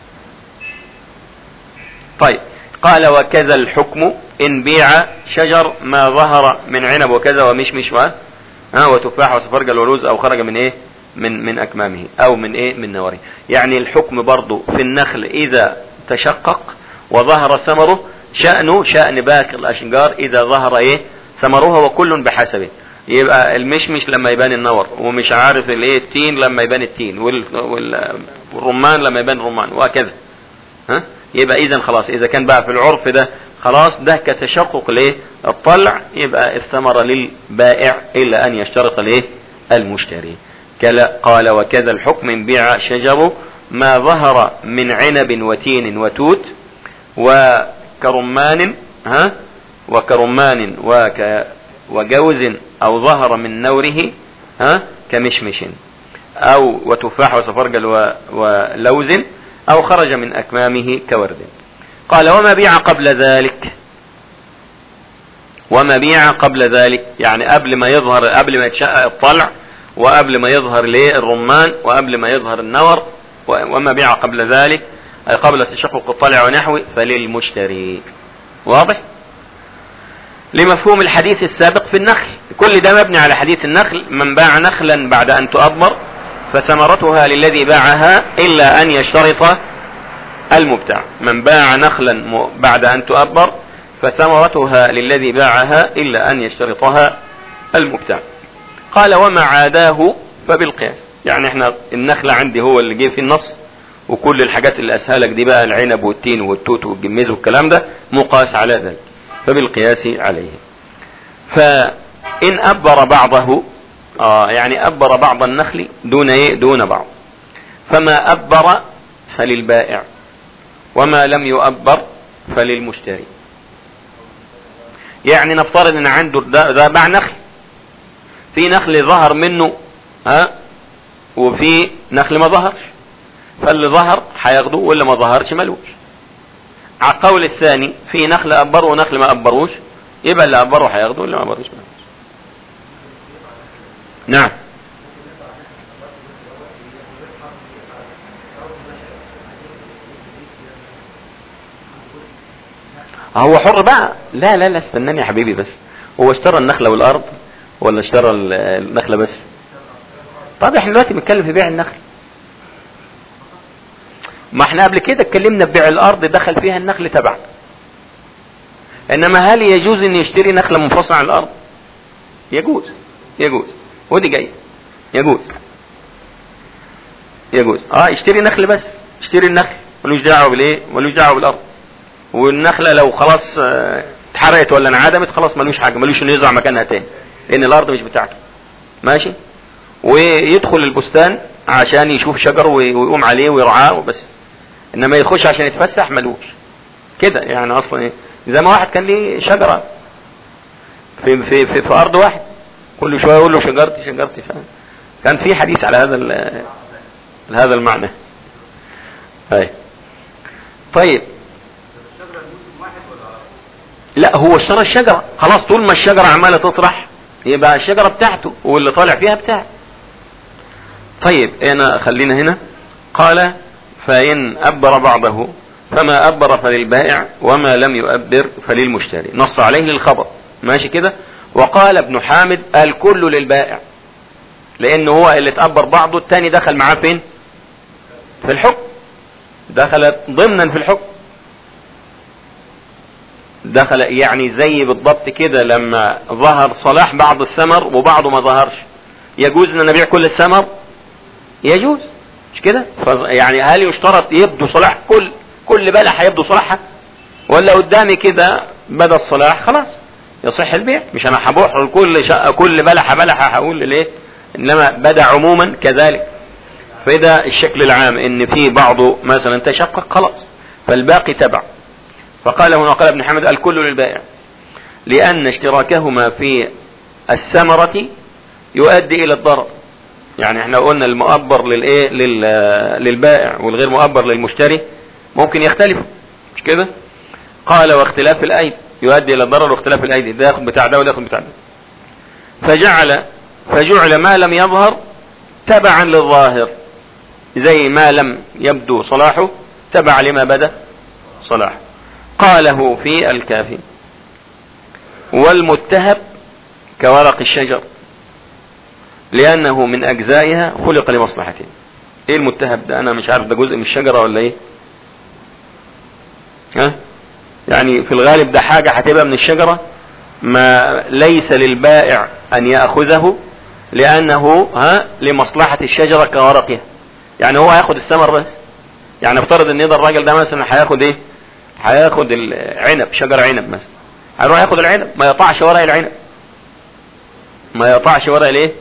طيب قال وكذا الحكم ان بيع شجر ما ظهر من عنب وكذا ومشمش و ها وتفاح وسفرجل ولوز او خرج من ايه من من اكمامه او من ايه من نوره يعني الحكم برضو في النخل اذا تشقق وظهر ثمره شأنه شأن باقي الاشجار اذا ظهر ايه ثمرها وكل بحسبه يبقى المشمش لما يبان النور ومش عارف الايه التين لما يبان التين والرمان لما يبان الرمان وهكذا ها يبقى اذا خلاص اذا كان بقى في العرف ده خلاص ده كتشقق ليه الطلع يبقى الثمرة للبائع الا ان يشترط ليه المشتري كلا قال وكذا الحكم بيع شجر ما ظهر من عنب وتين وتوت وكرمان ها وكرمان وك وجوز او ظهر من نوره ها كمشمش او وتفاح وسفرجل ولوز او خرج من اكمامه كورد قال وما بيع قبل ذلك وما بيع قبل ذلك يعني قبل ما يظهر قبل ما يتشقق الطلع وقبل ما يظهر ليه الرمان وقبل ما يظهر النور وما بيع قبل ذلك أي قبل تشقق الطلع ونحوه فللمشتري واضح لمفهوم الحديث السابق في النخل كل ده مبني على حديث النخل من باع نخلا بعد أن تؤبر فثمرتها للذي باعها إلا أن يشترط المبتاع من باع نخلا بعد أن تؤبر فثمرتها للذي باعها إلا أن يشترطها المبتاع قال وما عاداه فبالقياس يعني احنا النخلة عندي هو اللي جه في النص وكل الحاجات اللي اسهلك دي بقى العنب والتين والتوت والجميز والكلام ده مقاس على ذلك فبالقياس عليه فإن أبر بعضه آه يعني أبر بعض النخل دون ايه دون بعض فما أبر فللبائع وما لم يؤبر فللمشتري يعني نفترض ان عنده ده, ده باع نخل في نخل ظهر منه ها وفي نخل ما ظهرش فاللي ظهر هياخده واللي ما ظهرش ملوش على القول الثاني في نخل أبره ونخل ما أبروش يبقى اللي أبره هياخده واللي ما أبروش ملوش نعم هو حر بقى لا لا لا استناني يا حبيبي بس هو اشترى النخلة والأرض ولا اشترى النخلة بس طب احنا دلوقتي بنتكلم في بيع النخل ما احنا قبل كده اتكلمنا في بيع الارض دخل فيها النخل تبع انما هل يجوز ان يشتري نخلة منفصلة عن الارض يجوز يجوز ودي جاي يجوز يجوز اه يشتري نخل بس يشتري النخل ملوش دعوه بالايه ملوش دعوه بالارض والنخله لو خلاص اه اتحرقت ولا انعدمت خلاص ملوش حاجه ملوش انه يزرع مكانها تاني لان الارض مش بتاعته ماشي ويدخل البستان عشان يشوف شجر ويقوم عليه ويرعاه وبس انما يخش عشان يتفسح ملوش كده يعني اصلا ايه زي ما واحد كان ليه شجره في في في, في ارض واحد كل شويه يقول له شجرتي شجرتي فاهم كان في حديث على هذا هذا المعنى هاي طيب لا هو اشترى الشجرة خلاص طول ما الشجرة عمالة تطرح يبقى الشجرة بتاعته واللي طالع فيها بتاعه طيب هنا خلينا هنا قال فإن أبر بعضه فما أبر فللبائع وما لم يؤبر فللمشتري نص عليه للخبر ماشي كده وقال ابن حامد الكل للبائع لأن هو اللي تأبر بعضه التاني دخل معاه فين في الحكم دخل ضمنا في الحكم دخل يعني زي بالضبط كده لما ظهر صلاح بعض الثمر وبعضه ما ظهرش يجوز ان نبيع كل الثمر يجوز مش كده يعني هل يشترط يبدو صلاح كل كل بلح يبدو صلاحها ولا قدامي كده بدا الصلاح خلاص يصح البيع مش انا هبوح كل شقة كل بلحة بلحة هقول ليه انما بدا عموما كذلك فده الشكل العام ان في بعضه مثلا تشقق خلاص فالباقي تبع فقال هنا قال ابن حمد الكل للبائع لأن اشتراكهما في الثمرة يؤدي إلى الضرر يعني احنا قلنا المؤبر للايه للبائع والغير مؤبر للمشتري ممكن يختلفوا مش كده قال واختلاف الايدي يؤدي الى الضرر واختلاف الايدي ده ياخد بتاع ده وده ياخد بتاع ده فجعل فجعل ما لم يظهر تبعا للظاهر زي ما لم يبدو صلاحه تبع لما بدا صلاحه قاله في الكافي والمتهب كورق الشجر لأنه من أجزائها خلق لمصلحته إيه المتهب ده أنا مش عارف ده جزء من الشجرة ولا إيه ها يعني في الغالب ده حاجة هتبقى من الشجرة ما ليس للبائع أن يأخذه لأنه ها لمصلحة الشجرة كورقها يعني هو هياخد الثمر بس يعني افترض ان ده الراجل ده مثلا هياخد ايه هياخد العنب شجر عنب مثلا هيروح ياخد العنب ما يقطعش ورق العنب ما يقطعش ورق الايه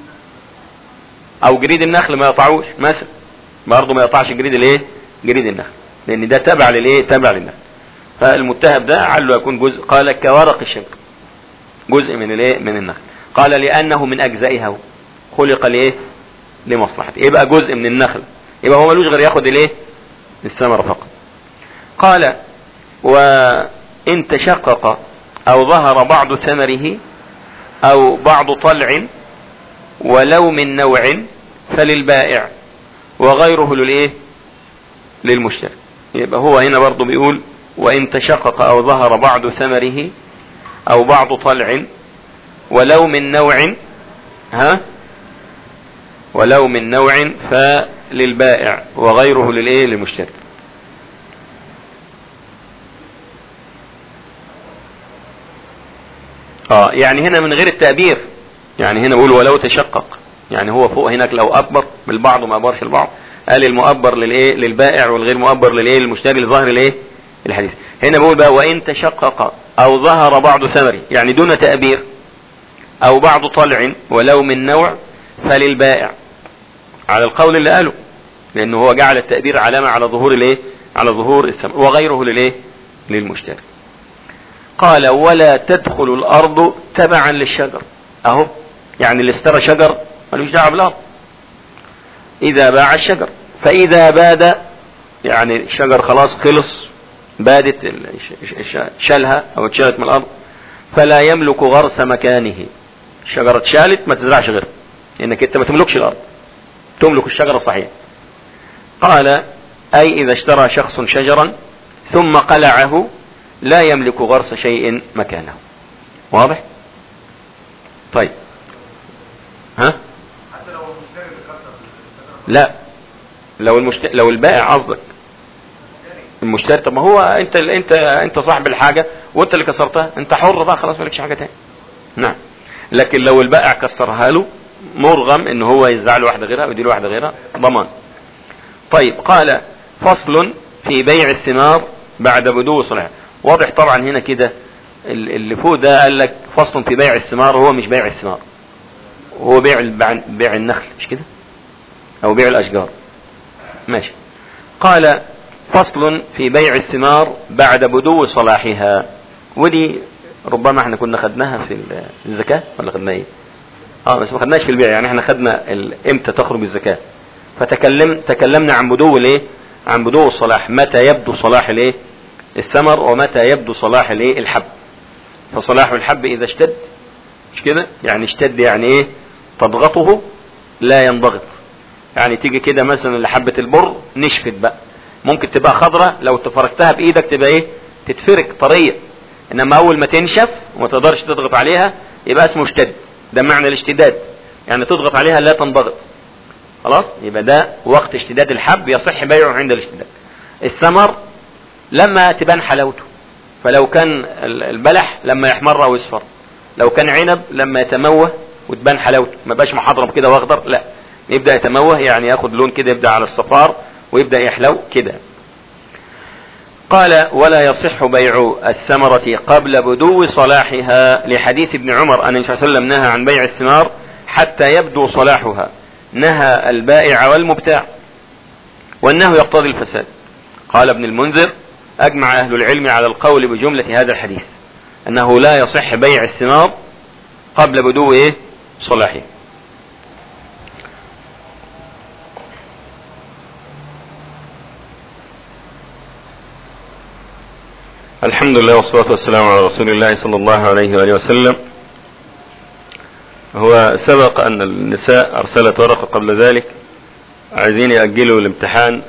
او جريد النخل ما يقطعوش مثلا برضه ما يقطعش جريد الايه جريد النخل لان ده تبع للايه تبع للنخل فالمتهب ده عله يكون جزء قال كورق الشجر جزء من الايه من النخل قال لانه من اجزائها خلق لايه لمصلحته يبقى جزء من النخل يبقى هو ملوش غير ياخد الايه الثمره فقط قال وإن تشقق أو ظهر بعض ثمره أو بعض طلع ولو من نوع فللبائع وغيره للإيه للمشتري يبقى هو هنا برضه بيقول وإن تشقق أو ظهر بعض ثمره أو بعض طلع ولو من نوع ها ولو من نوع فللبائع وغيره للايه للمشتري اه يعني هنا من غير التأبير يعني هنا بقول ولو تشقق يعني هو فوق هناك لو أكبر بالبعض وما أبرش البعض قال المؤبر للايه للبائع والغير مؤبر للايه للمشتري لظاهر الايه الحديث هنا بقول بقى وان تشقق او ظهر بعض ثمره يعني دون تأبير او بعض طلع ولو من نوع فللبائع على القول اللي قاله لانه هو جعل التأبير علامة على ظهور الايه على ظهور الثمر وغيره للايه للمشتري قال ولا تدخل الارض تبعا للشجر اهو يعني اللي اشترى شجر ملوش دعوه بالارض اذا باع الشجر فاذا باد يعني الشجر خلاص خلص بادت شالها او اتشالت من الارض فلا يملك غرس مكانه الشجرة اتشالت ما تزرعش غيرها انك انت ما تملكش الارض تملك الشجرة صحيح قال اي اذا اشترى شخص شجرا ثم قلعه لا يملك غرس شيء مكانه واضح طيب ها لا لو المشت... لو البائع قصدك المشتري طب ما هو انت انت انت صاحب الحاجه وانت اللي كسرتها انت حر بقى خلاص مالكش حاجه تاني نعم لكن لو البائع كسرها له مرغم ان هو يزعل واحده غيرها ويديله واحده غيرها ضمان طيب قال فصل في بيع الثمار بعد بدو صلاحها واضح طبعا هنا كده اللي فوق ده قال لك فصل في بيع الثمار وهو مش بيع الثمار هو بيع بيع النخل مش كده او بيع الاشجار ماشي قال فصل في بيع الثمار بعد بدو صلاحها ودي ربما احنا كنا خدناها في الزكاة ولا خدناها ايه اه بس ما خدناش في البيع يعني احنا خدنا امتى تخرج الزكاة فتكلم تكلمنا عن بدو الايه عن بدو الصلاح متى يبدو صلاح الايه الثمر ومتى يبدو صلاح الايه الحب فصلاح الحب اذا اشتد مش كده يعني اشتد يعني ايه تضغطه لا ينضغط يعني تيجي كده مثلا لحبة البر نشفت بقى ممكن تبقى خضرة لو تفركتها بايدك تبقى ايه تتفرك طرية انما اول ما تنشف وما تقدرش تضغط عليها يبقى اسمه اشتد ده معنى الاشتداد يعني تضغط عليها لا تنضغط خلاص يبقى ده وقت اشتداد الحب يصح بيعه عند الاشتداد الثمر لما تبان حلاوته فلو كان البلح لما يحمر او يصفر لو كان عنب لما يتموه وتبان حلاوته ما بقاش محضرم كده واخضر لا يبدا يتموه يعني ياخد لون كده يبدا على الصفار ويبدا يحلو كده قال ولا يصح بيع الثمرة قبل بدو صلاحها لحديث ابن عمر أن النبي صلى الله عليه وسلم نهى عن بيع الثمار حتى يبدو صلاحها نهى البائع والمبتاع وأنه يقتضي الفساد قال ابن المنذر أجمع أهل العلم على القول بجملة هذا الحديث أنه لا يصح بيع الثمار قبل بدو إيه صلاحه الحمد لله والصلاة والسلام على رسول الله صلى الله عليه وآله وسلم هو سبق أن النساء أرسلت ورقة قبل ذلك عايزين يأجلوا الامتحان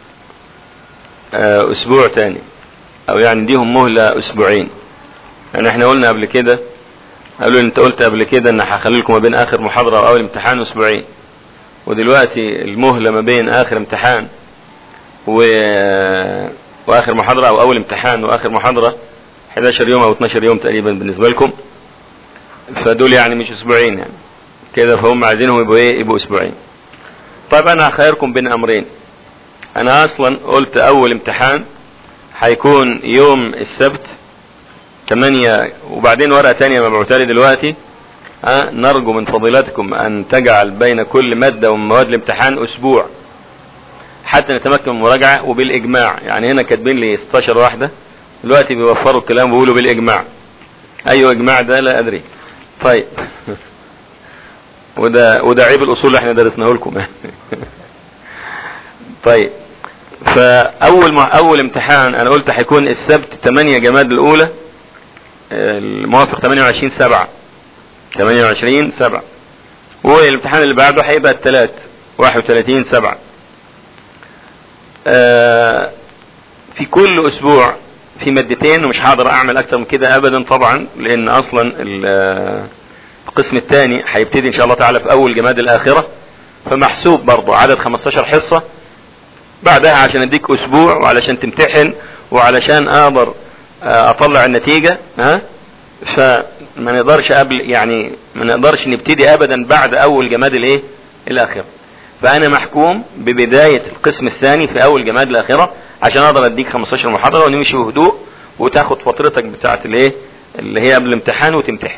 أسبوع تاني أو يعني ديهم مهلة أسبوعين يعني احنا قلنا قبل كده قالوا انت قلت قبل كده ان هخلي لكم ما بين اخر محاضرة واول امتحان اسبوعين ودلوقتي المهلة ما بين اخر امتحان و... واخر محاضرة او اول امتحان واخر محاضرة 11 يوم او 12 يوم تقريبا بالنسبة لكم فدول يعني مش اسبوعين يعني كده فهم عايزينهم يبقوا ايه يبقوا اسبوعين طيب انا هخيركم بين امرين انا اصلا قلت اول امتحان هيكون يوم السبت 8 وبعدين ورقة تانية مبعوثة لي دلوقتي ها نرجو من فضيلتكم ان تجعل بين كل مادة ومن مواد الامتحان اسبوع حتى نتمكن من المراجعة وبالاجماع يعني هنا كاتبين لي 16 واحدة دلوقتي بيوفروا الكلام وبيقولوا بالاجماع ايوه اجماع ده لا ادري طيب وده وده عيب الاصول اللي احنا درسناه لكم طيب فاول ما اول امتحان انا قلت هيكون السبت 8 جماد الاولى الموافق 28 7 28 7 والامتحان اللي بعده هيبقى الثلاث 31 7 آه في كل اسبوع في مادتين ومش هقدر اعمل اكتر من كده ابدا طبعا لان اصلا القسم الثاني هيبتدي ان شاء الله تعالى في اول جماد الاخرة فمحسوب برضو عدد 15 حصة بعدها عشان اديك اسبوع وعلشان تمتحن وعلشان اقدر اطلع النتيجة ها فما نقدرش قبل يعني ما نقدرش نبتدي ابدا بعد اول جماد الايه الاخرة فانا محكوم ببداية القسم الثاني في اول جماد الاخرة عشان اقدر اديك 15 محاضرة ونمشي بهدوء وتاخد فترتك بتاعت الايه اللي هي قبل الامتحان وتمتحن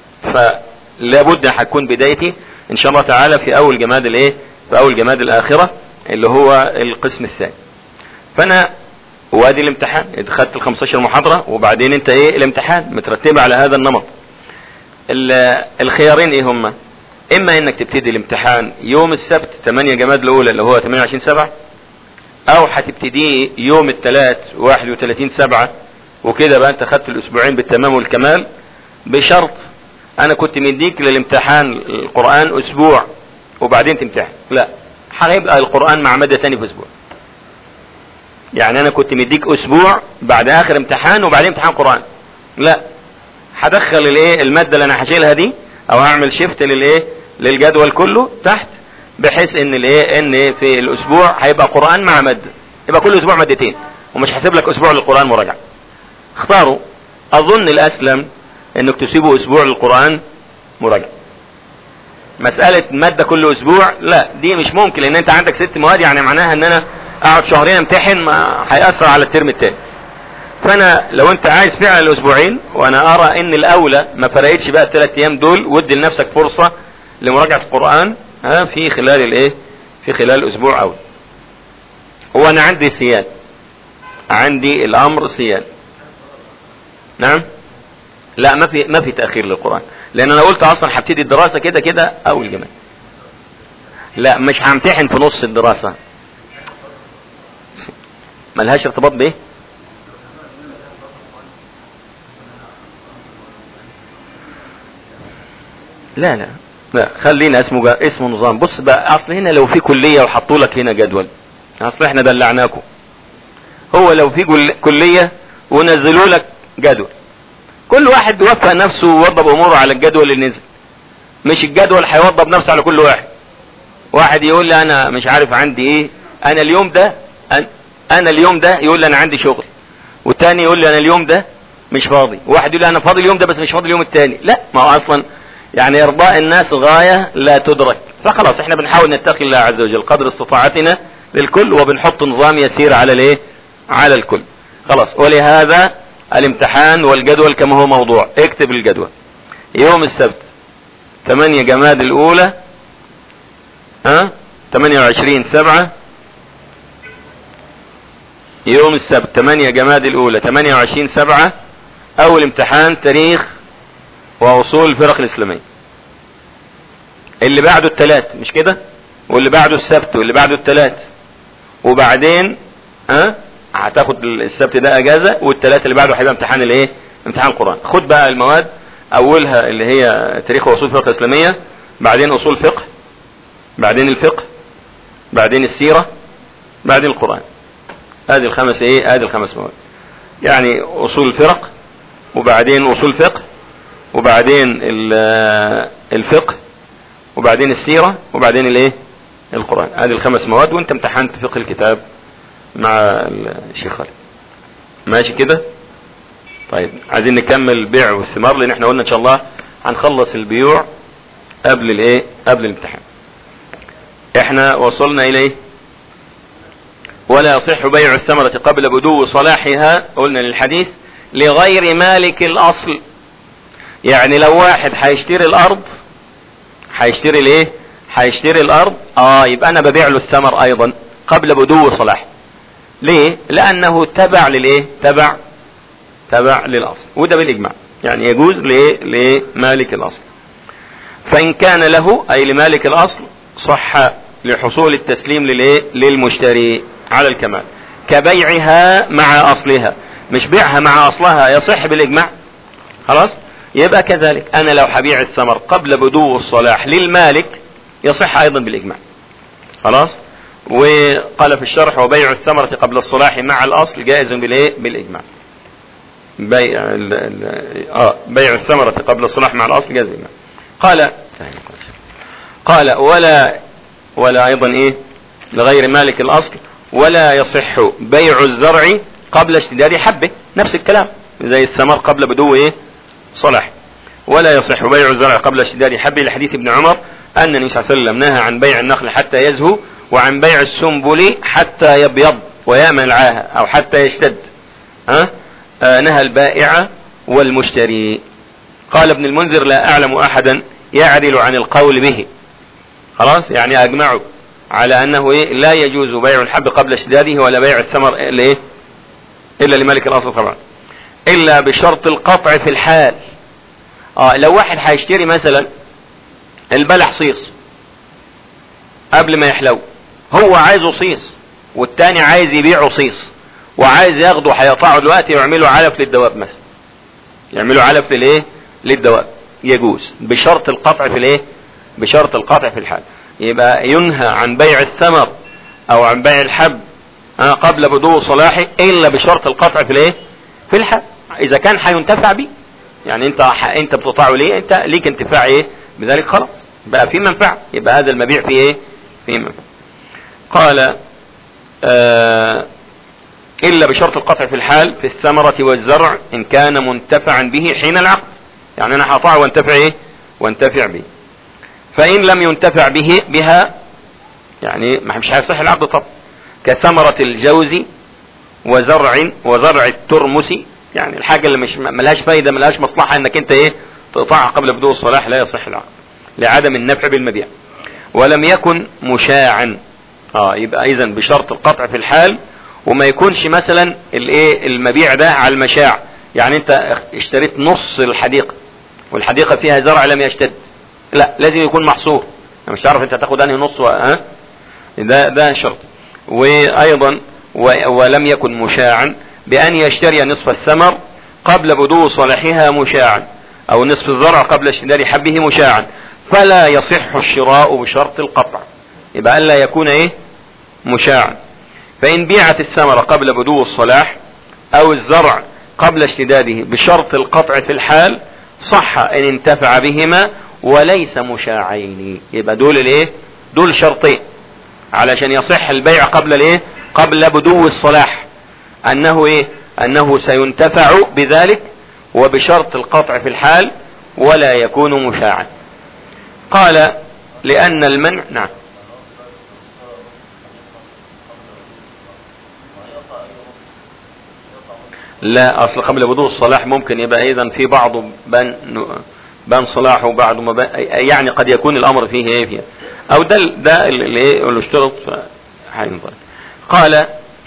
فلابد هتكون بدايتي ان شاء الله تعالى في اول جماد الايه في اول جماد الاخرة اللي هو القسم الثاني فانا وادي الامتحان دخلت ال 15 محاضرة وبعدين انت ايه الامتحان مترتبة على هذا النمط الخيارين ايه هما اما انك تبتدي الامتحان يوم السبت 8 جماد الاولى اللي هو 28 7 او هتبتديه يوم الثلاث 31 7 وكده بقى انت خدت الاسبوعين بالتمام والكمال بشرط انا كنت مديك للامتحان القرآن اسبوع وبعدين تمتحن لا هيبقى القرآن مع مادة تاني في اسبوع يعني انا كنت مديك اسبوع بعد اخر امتحان وبعدين امتحان قرآن لا هدخل الايه المادة اللي انا هشيلها دي او هعمل شيفت للايه للجدول كله تحت بحيث ان الايه ان في الاسبوع هيبقى قرآن مع مادة يبقى كل اسبوع مادتين ومش هسيب لك اسبوع للقرآن مراجعة اختاروا اظن الاسلم انك تسيبوا اسبوع للقرآن مراجعة مسألة مادة كل اسبوع لا دي مش ممكن لان انت عندك ست مواد يعني معناها ان انا اقعد شهرين امتحن ما هيأثر على الترم التاني فانا لو انت عايز فعلا الاسبوعين وانا ارى ان الاولى ما فرقتش بقى الثلاث ايام دول ودي لنفسك فرصة لمراجعة القرآن ها في خلال الايه في خلال اسبوع اول هو انا عندي سياد عندي الامر سياد نعم لا ما في ما في تاخير للقران لان انا قلت اصلا هبتدي الدراسه كده كده اول جمال لا مش همتحن في نص الدراسه ملهاش ارتباط بايه لا لا لا خلينا اسمه جا... اسمه نظام بص بقى اصل هنا لو في كليه وحطوا لك هنا جدول اصل احنا دلعناكم هو لو في جل... كليه ونزلوا لك جدول كل واحد بيوفق نفسه ووضب اموره على الجدول اللي نزل مش الجدول هيوضب نفسه على كل واحد واحد يقول لي انا مش عارف عندي ايه انا اليوم ده انا اليوم ده يقول لي انا عندي شغل والتاني يقول لي انا اليوم ده مش فاضي واحد يقول لي انا فاضي اليوم ده بس مش فاضي اليوم التاني لا ما هو اصلا يعني ارضاء الناس غاية لا تدرك فخلاص احنا بنحاول نتقي الله عز وجل قدر استطاعتنا للكل وبنحط نظام يسير على الايه على الكل خلاص ولهذا الامتحان والجدول كما هو موضوع اكتب الجدول يوم السبت 8 جماد الاولى ها 28 سبعة يوم السبت 8 جماد الاولى 28 سبعة اول امتحان تاريخ واصول الفرق الاسلامية اللي بعده الثلاث مش كده واللي بعده السبت واللي بعده الثلاث وبعدين ها هتاخد السبت ده اجازة والثلاث اللي بعده هيبقى امتحان الايه امتحان قرآن خد بقى المواد اولها اللي هي تاريخ واصول الفرق الاسلامية بعدين اصول فقه بعدين الفقه بعدين السيرة بعدين القرآن هذه الخمس ايه هذه الخمس مواد يعني اصول الفرق وبعدين اصول فقه وبعدين الفقه وبعدين السيرة وبعدين الايه القرآن هذه الخمس مواد وانت امتحنت فقه الكتاب مع الشيخ خالد ماشي كده طيب عايزين نكمل البيع والثمار لان احنا قلنا ان شاء الله هنخلص البيوع قبل الايه قبل الامتحان احنا وصلنا اليه ولا يصح بيع الثمرة قبل بدو صلاحها قلنا للحديث لغير مالك الاصل يعني لو واحد هيشتري الارض هيشتري الايه هيشتري الارض اه يبقى انا ببيع له الثمر ايضا قبل بدو صلاح ليه لانه تبع للايه تبع تبع للاصل وده بالاجماع يعني يجوز لايه لمالك الاصل فان كان له اي لمالك الاصل صح لحصول التسليم للايه للمشتري على الكمال كبيعها مع اصلها مش بيعها مع اصلها يصح بالاجماع خلاص يبقى كذلك انا لو هبيع الثمر قبل بدو الصلاح للمالك يصح ايضا بالاجماع خلاص وقال في الشرح وبيع الثمرة قبل الصلاح مع الاصل جائز بالايه بالاجماع بيع ال ال اه بيع الثمرة قبل الصلاح مع الاصل جائز بالاجماع قال قال ولا ولا ايضا ايه لغير مالك الاصل ولا يصح بيع الزرع قبل اشتداد حبه نفس الكلام زي الثمر قبل بدو ايه صلاح ولا يصح بيع الزرع قبل اشتداد حبه لحديث ابن عمر ان النبي صلى الله عليه وسلم نهى عن بيع النخل حتى يزهو وعن بيع السنبل حتى يبيض ويأمن العاهة او حتى يشتد ها آه نهى البائع والمشتري قال ابن المنذر لا اعلم احدا يعدل عن القول به خلاص يعني اجمعوا على انه ايه لا يجوز بيع الحب قبل اشتداده ولا بيع الثمر الا ايه الا لملك الاصل طبعا الا بشرط القطع في الحال اه لو واحد هيشتري مثلا البلح صيص قبل ما يحلو هو عايزه صيص والتاني عايز يبيعه صيص وعايز ياخده هيقطعه دلوقتي ويعملوا علف للدواب مثلا يعملوا علف للايه للدواب يجوز بشرط القطع في الايه بشرط القطع في الحال يبقى ينهى عن بيع الثمر او عن بيع الحب قبل بدو صلاحه الا بشرط القطع في الايه في الحال اذا كان هينتفع به يعني انت انت بتقطعه ليه انت ليك انتفاع ايه بذلك خلاص بقى في منفعه يبقى هذا المبيع فيه ايه في منفعه قال آه إلا بشرط القطع في الحال في الثمرة والزرع إن كان منتفعا به حين العقد يعني أنا هقطعه وانتفع إيه وانتفع به فإن لم ينتفع به بها يعني ما مش هيصح العقد طب كثمرة الجوز وزرع وزرع الترمس يعني الحاجة اللي مش ملهاش فايدة ملهاش مصلحة انك انت ايه تقطعها قبل بدو الصلاح لا يصح العقد لعدم النفع بالمبيع ولم يكن مشاعا اه يبقى اذا بشرط القطع في الحال وما يكونش مثلا الايه المبيع ده على المشاع يعني انت اشتريت نص الحديقة والحديقة فيها زرع لم يشتد لا لازم يكون محصور مش تعرف انت تاخد انهي نص ها ده ده شرط وايضا ولم يكن مشاعا بان يشتري نصف الثمر قبل بدو صلاحها مشاعا او نصف الزرع قبل اشتداد حبه مشاعا فلا يصح الشراء بشرط القطع يبقى الا يكون ايه مشاعا فان بيعت الثمرة قبل بدو الصلاح او الزرع قبل اشتداده بشرط القطع في الحال صح ان انتفع بهما وليس مشاعين يبقى دول الايه دول شرطين علشان يصح البيع قبل الايه قبل بدو الصلاح انه ايه انه سينتفع بذلك وبشرط القطع في الحال ولا يكون مشاعا قال لان المنع نعم لا اصل قبل بدو الصلاح ممكن يبقى اذا في بعض بان بان صلاح وبعض ما بان يعني قد يكون الامر فيه ايه فيها او ده ده اللي ايه اللي اشترط هينظر قال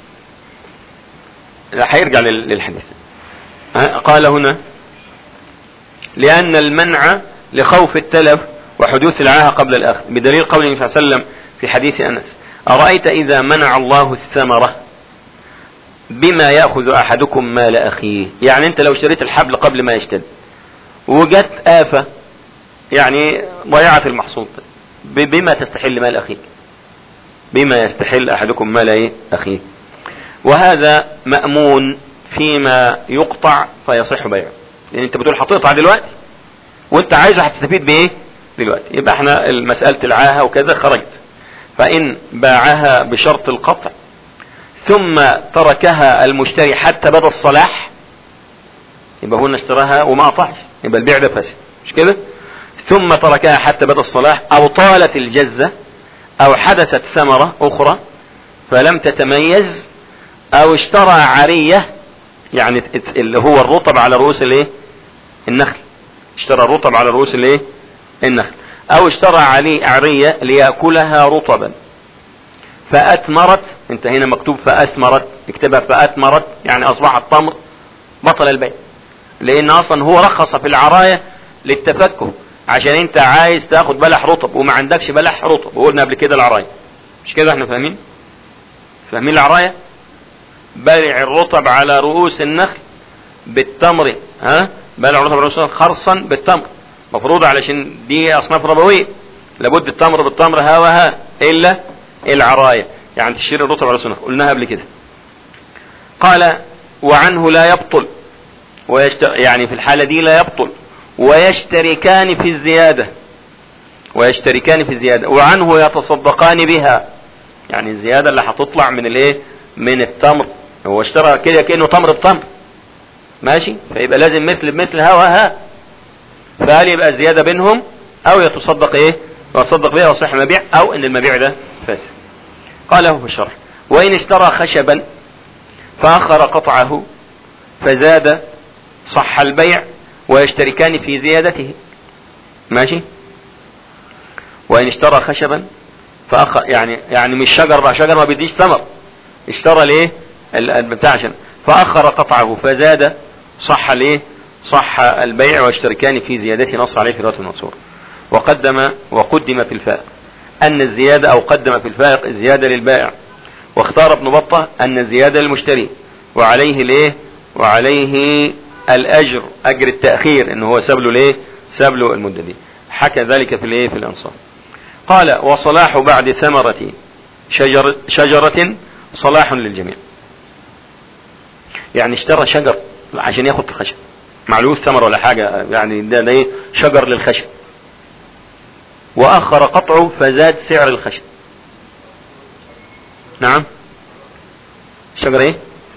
هيرجع للحديث قال هنا لأن المنع لخوف التلف وحدوث العاهة قبل الأخذ بدليل قول النبي صلى الله عليه وسلم في حديث أنس أرأيت إذا منع الله الثمرة بما يأخذ أحدكم مال أخيه يعني أنت لو اشتريت الحبل قبل ما يشتد وجت آفة يعني ضيعت المحصول بما تستحل مال أخيك بما يستحل أحدكم مال إيه أخيه وهذا مأمون فيما يقطع فيصح بيعه لأن أنت بتقول هتقطع دلوقتي وأنت عايزه هتستفيد بإيه دلوقتي يبقى احنا مسألة العاهة وكذا خرجت فإن باعها بشرط القطع ثم تركها المشتري حتى بدا الصلاح يبقى هو اشتراها وما قطعش يبقى البيع ده فاسد مش كده ثم تركها حتى بدا الصلاح او طالت الجزة او حدثت ثمرة اخرى فلم تتميز او اشترى عرية يعني اللي هو الرطب على رؤوس الايه النخل اشترى الرطب على رؤوس الايه النخل او اشترى عليه عرية ليأكلها رطبا فأثمرت انت هنا مكتوب فأثمرت اكتبها فأثمرت يعني اصبح التمر بطل البيع لان اصلا هو رخص في العراية للتفكه عشان انت عايز تاخد بلح رطب وما عندكش بلح رطب وقلنا قبل كده العراية مش كده احنا فاهمين فاهمين العراية بلع الرطب على رؤوس النخل بالتمر ها بلع الرطب على رؤوس النخل خرصا بالتمر مفروض علشان دي اصناف ربوية لابد التمر بالتمر ها وها الا العراية يعني تشير الرطب على رؤوس النخل قلناها قبل كده قال وعنه لا يبطل ويشت... يعني في الحالة دي لا يبطل ويشتركان في الزيادة ويشتركان في الزيادة وعنه يتصدقان بها يعني الزيادة اللي هتطلع من الايه من التمر هو اشترى كده كأنه تمر بتمر ماشي فيبقى لازم مثل بمثل ها وها فهل يبقى الزيادة بينهم او يتصدق ايه يتصدق بها وصح المبيع او ان المبيع ده فاسد قاله في الشرح وان اشترى خشبا فاخر قطعه فزاد صح البيع ويشتركان في زيادته ماشي وان اشترى خشبا فأخ يعني يعني مش شجر بقى شجر ما بيديش ثمر اشترى ليه البتاع عشان فأخر قطعه فزاد صح ليه صح البيع واشتركان في زيادته نص عليه في رواية المنصور وقدم وقدم في الفائق أن الزيادة أو قدم في الفائق الزيادة للبائع واختار ابن بطة أن الزيادة للمشتري وعليه ليه وعليه الأجر أجر التأخير إن هو ساب له ليه ساب له المدة دي حكى ذلك في الايه في الأنصار قال وصلاح بعد ثمرة شجر شجرة صلاح للجميع يعني اشترى شجر عشان ياخد الخشب معلوش ثمر ولا حاجة يعني ده, ده ايه شجر للخشب واخر قطعه فزاد سعر الخشب نعم شجر ايه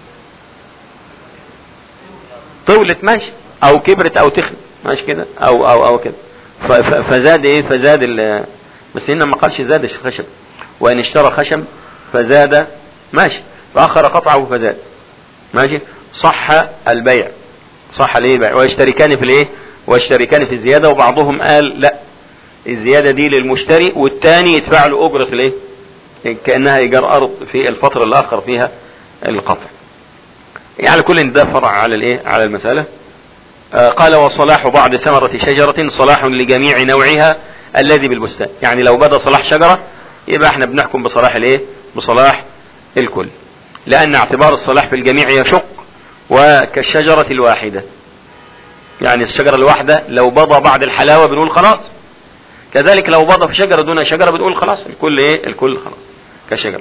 طولت ماشي او كبرت او تخن ماشي كده او او او كده فزاد ايه فزاد بس هنا ما قالش زاد الخشب وان اشترى خشب فزاد ماشي فاخر قطعه فزاد ماشي صح البيع صح ليه بيع ويشتركان في الايه ويشتركان في الزيادة وبعضهم قال لا الزيادة دي للمشتري والتاني يدفع له اجرة الايه كأنها ايجار ارض في الفترة اللي اخر فيها القطع يعني كل ده فرع على الايه على المسألة آه قال وصلاح بعض ثمرة شجرة صلاح لجميع نوعها الذي بالبستان يعني لو بدا صلاح شجرة يبقى احنا بنحكم بصلاح الايه بصلاح الكل لان اعتبار الصلاح في الجميع يشق وكالشجرة الواحدة يعني الشجرة الواحدة لو بضى بعد الحلاوة بنقول خلاص كذلك لو بضى في شجرة دون شجرة بنقول خلاص الكل ايه الكل خلاص كشجرة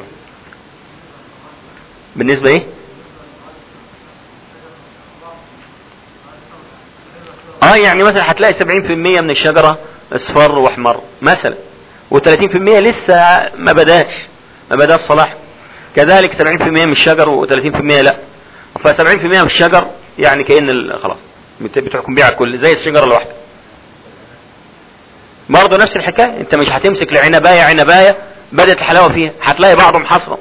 بالنسبة ايه اه يعني مثلا هتلاقي 70% من الشجرة اصفر واحمر مثلا و30% لسه ما بداش ما بداش صلاح كذلك 70% من الشجر و30% لا ف70% من الشجر يعني كأن خلاص بتحكم بيها كل زي الشجرة الواحدة برضه نفس الحكاية انت مش هتمسك لعنباية عنباية بدأت الحلاوة فيها هتلاقي بعضهم حصرا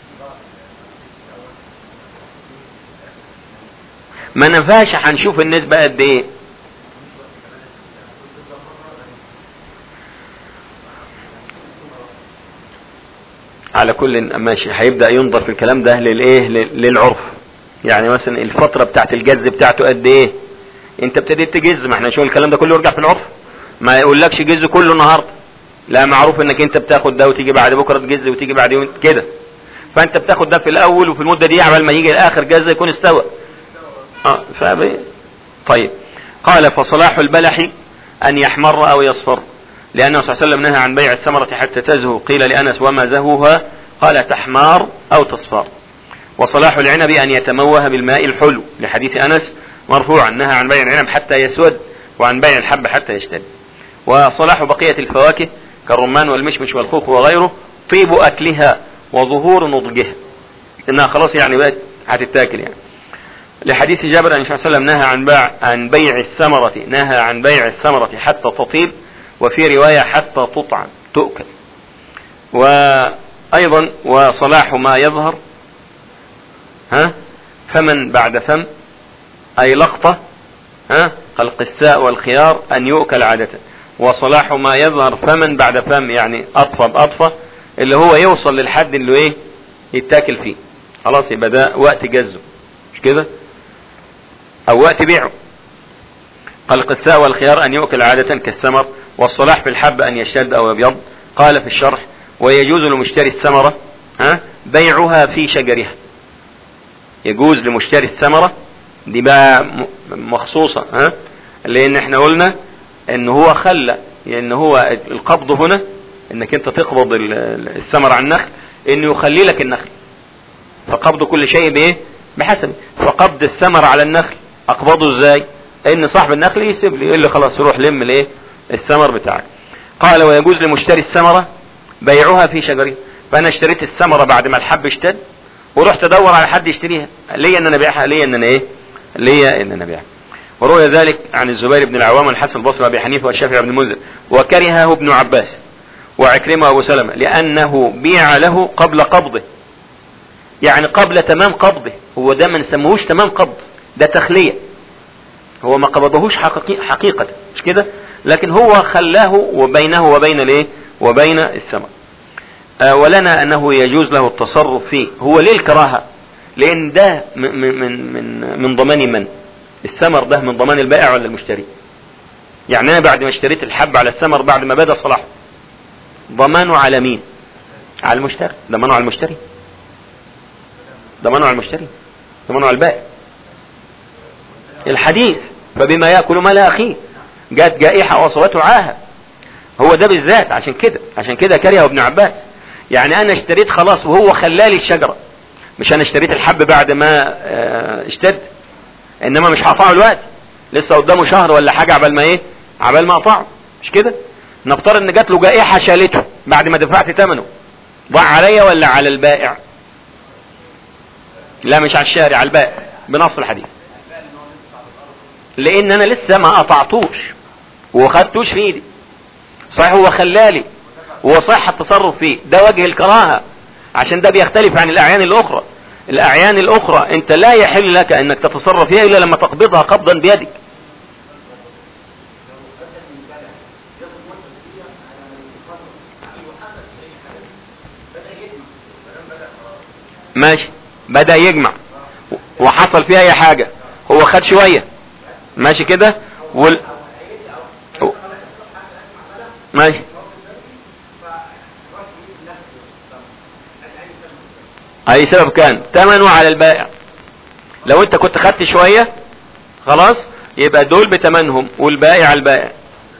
ما نفاش هنشوف النسبة قد ايه على كل ماشي هيبدأ ينظر في الكلام ده للايه للعرف يعني مثلا الفترة بتاعت الجز بتاعته قد ايه انت ابتديت تجز ما احنا شو الكلام ده كله يرجع في العرف ما يقولكش جز كله النهارده لا معروف انك انت بتاخد ده وتيجي بعد بكره تجز وتيجي بعد يوم كده فانت بتاخد ده في الاول وفي المده دي عبال ما يجي الاخر جز يكون استوى اه فاهم طيب قال فصلاح البلح ان يحمر او يصفر لأنه صلى الله عليه وسلم نهى عن بيع الثمرة حتى تزهو قيل لأنس وما زهوها قال تحمار أو تصفار وصلاح العنب أن يتموه بالماء الحلو لحديث أنس مرفوعا نهى عن بيع العنب حتى يسود وعن بيع الحب حتى يشتد وصلاح بقية الفواكه كالرمان والمشمش والخوخ وغيره طيب أكلها وظهور نضجها إنها خلاص يعني بقت هتتاكل يعني لحديث جابر أن صلى الله عليه وسلم نهى عن بيع عن بيع الثمرة نهى عن بيع الثمرة حتى تطيب وفي رواية حتى تطعم تؤكل وأيضا وصلاح ما يظهر ها فمن بعد فم أي لقطة ها القساء والخيار أن يؤكل عادة وصلاح ما يظهر فمن بعد فم يعني أطفى بأطفى اللي هو يوصل للحد اللي ايه يتاكل فيه خلاص يبقى ده وقت جزه مش كده او وقت بيعه القساء والخيار ان يؤكل عادة كالثمر والصلاح في الحب ان يشتد او يبيض قال في الشرح ويجوز لمشتري الثمرة ها بيعها في شجرها يجوز لمشتري الثمرة دي بقى مخصوصة ها لان احنا قلنا ان هو خلى ان هو القبض هنا انك انت تقبض الثمر عن النخل انه يخلي لك النخل فقبض كل شيء بايه بحسب فقبض الثمر على النخل اقبضه ازاي ان صاحب النخل يسيب لي يقول لي خلاص روح لم الايه الثمر بتاعك قال ويجوز لمشتري الثمرة بيعها في شجرها فانا اشتريت الثمرة بعد ما الحب اشتد ورحت ادور على حد يشتريها ليا ان انا ابيعها ليا ان انا ايه ليا ان انا ابيعها وروي ذلك عن الزبير بن العوام والحسن البصري وابي حنيفه والشافعي بن المنذر وكرهه ابن عباس وعكرمه وابو سلمه لانه بيع له قبل قبضه يعني قبل تمام قبضه هو ده ما نسموهوش تمام قبض ده تخليه هو ما قبضهوش حقيقي حقيقة مش كده لكن هو خلاه وبينه وبين الايه وبين الثمر آه ولنا انه يجوز له التصرف فيه هو ليه الكراهة لان ده من من من, من ضمان من الثمر ده من ضمان البائع ولا المشتري يعني انا بعد ما اشتريت الحب على الثمر بعد ما بدا صلاحه ضمانه على مين على المشتري ضمانه على المشتري ضمانه على المشتري ضمانه على البائع الحديث فبما يأكل مال أخيه جات جائحة وصلته عاهة هو ده بالذات عشان كده عشان كده كرهه ابن عباس يعني انا اشتريت خلاص وهو خلالي الشجرة مش انا اشتريت الحب بعد ما اه اشتد انما مش هقطعه دلوقتي لسه قدامه شهر ولا حاجة عبال ما ايه عبال ما اقطعه مش كده نفترض ان جات له جائحة شالته بعد ما دفعت ثمنه ضاع عليا ولا على البائع لا مش على الشارع على البائع بنص الحديث لان انا لسه ما قطعتوش وخدتوش في ايدي صحيح هو خلالي هو صح التصرف فيه ده وجه الكراهة عشان ده بيختلف عن الاعيان الاخرى الاعيان الاخرى انت لا يحل لك انك تتصرف فيها الا لما تقبضها قبضا بيدك ماشي بدأ يجمع وحصل فيها اي حاجة هو خد شوية ماشي كده وال ماشي اي سبب كان ثمنه على البائع لو انت كنت خدت شوية خلاص يبقى دول بتمنهم والبائع على البائع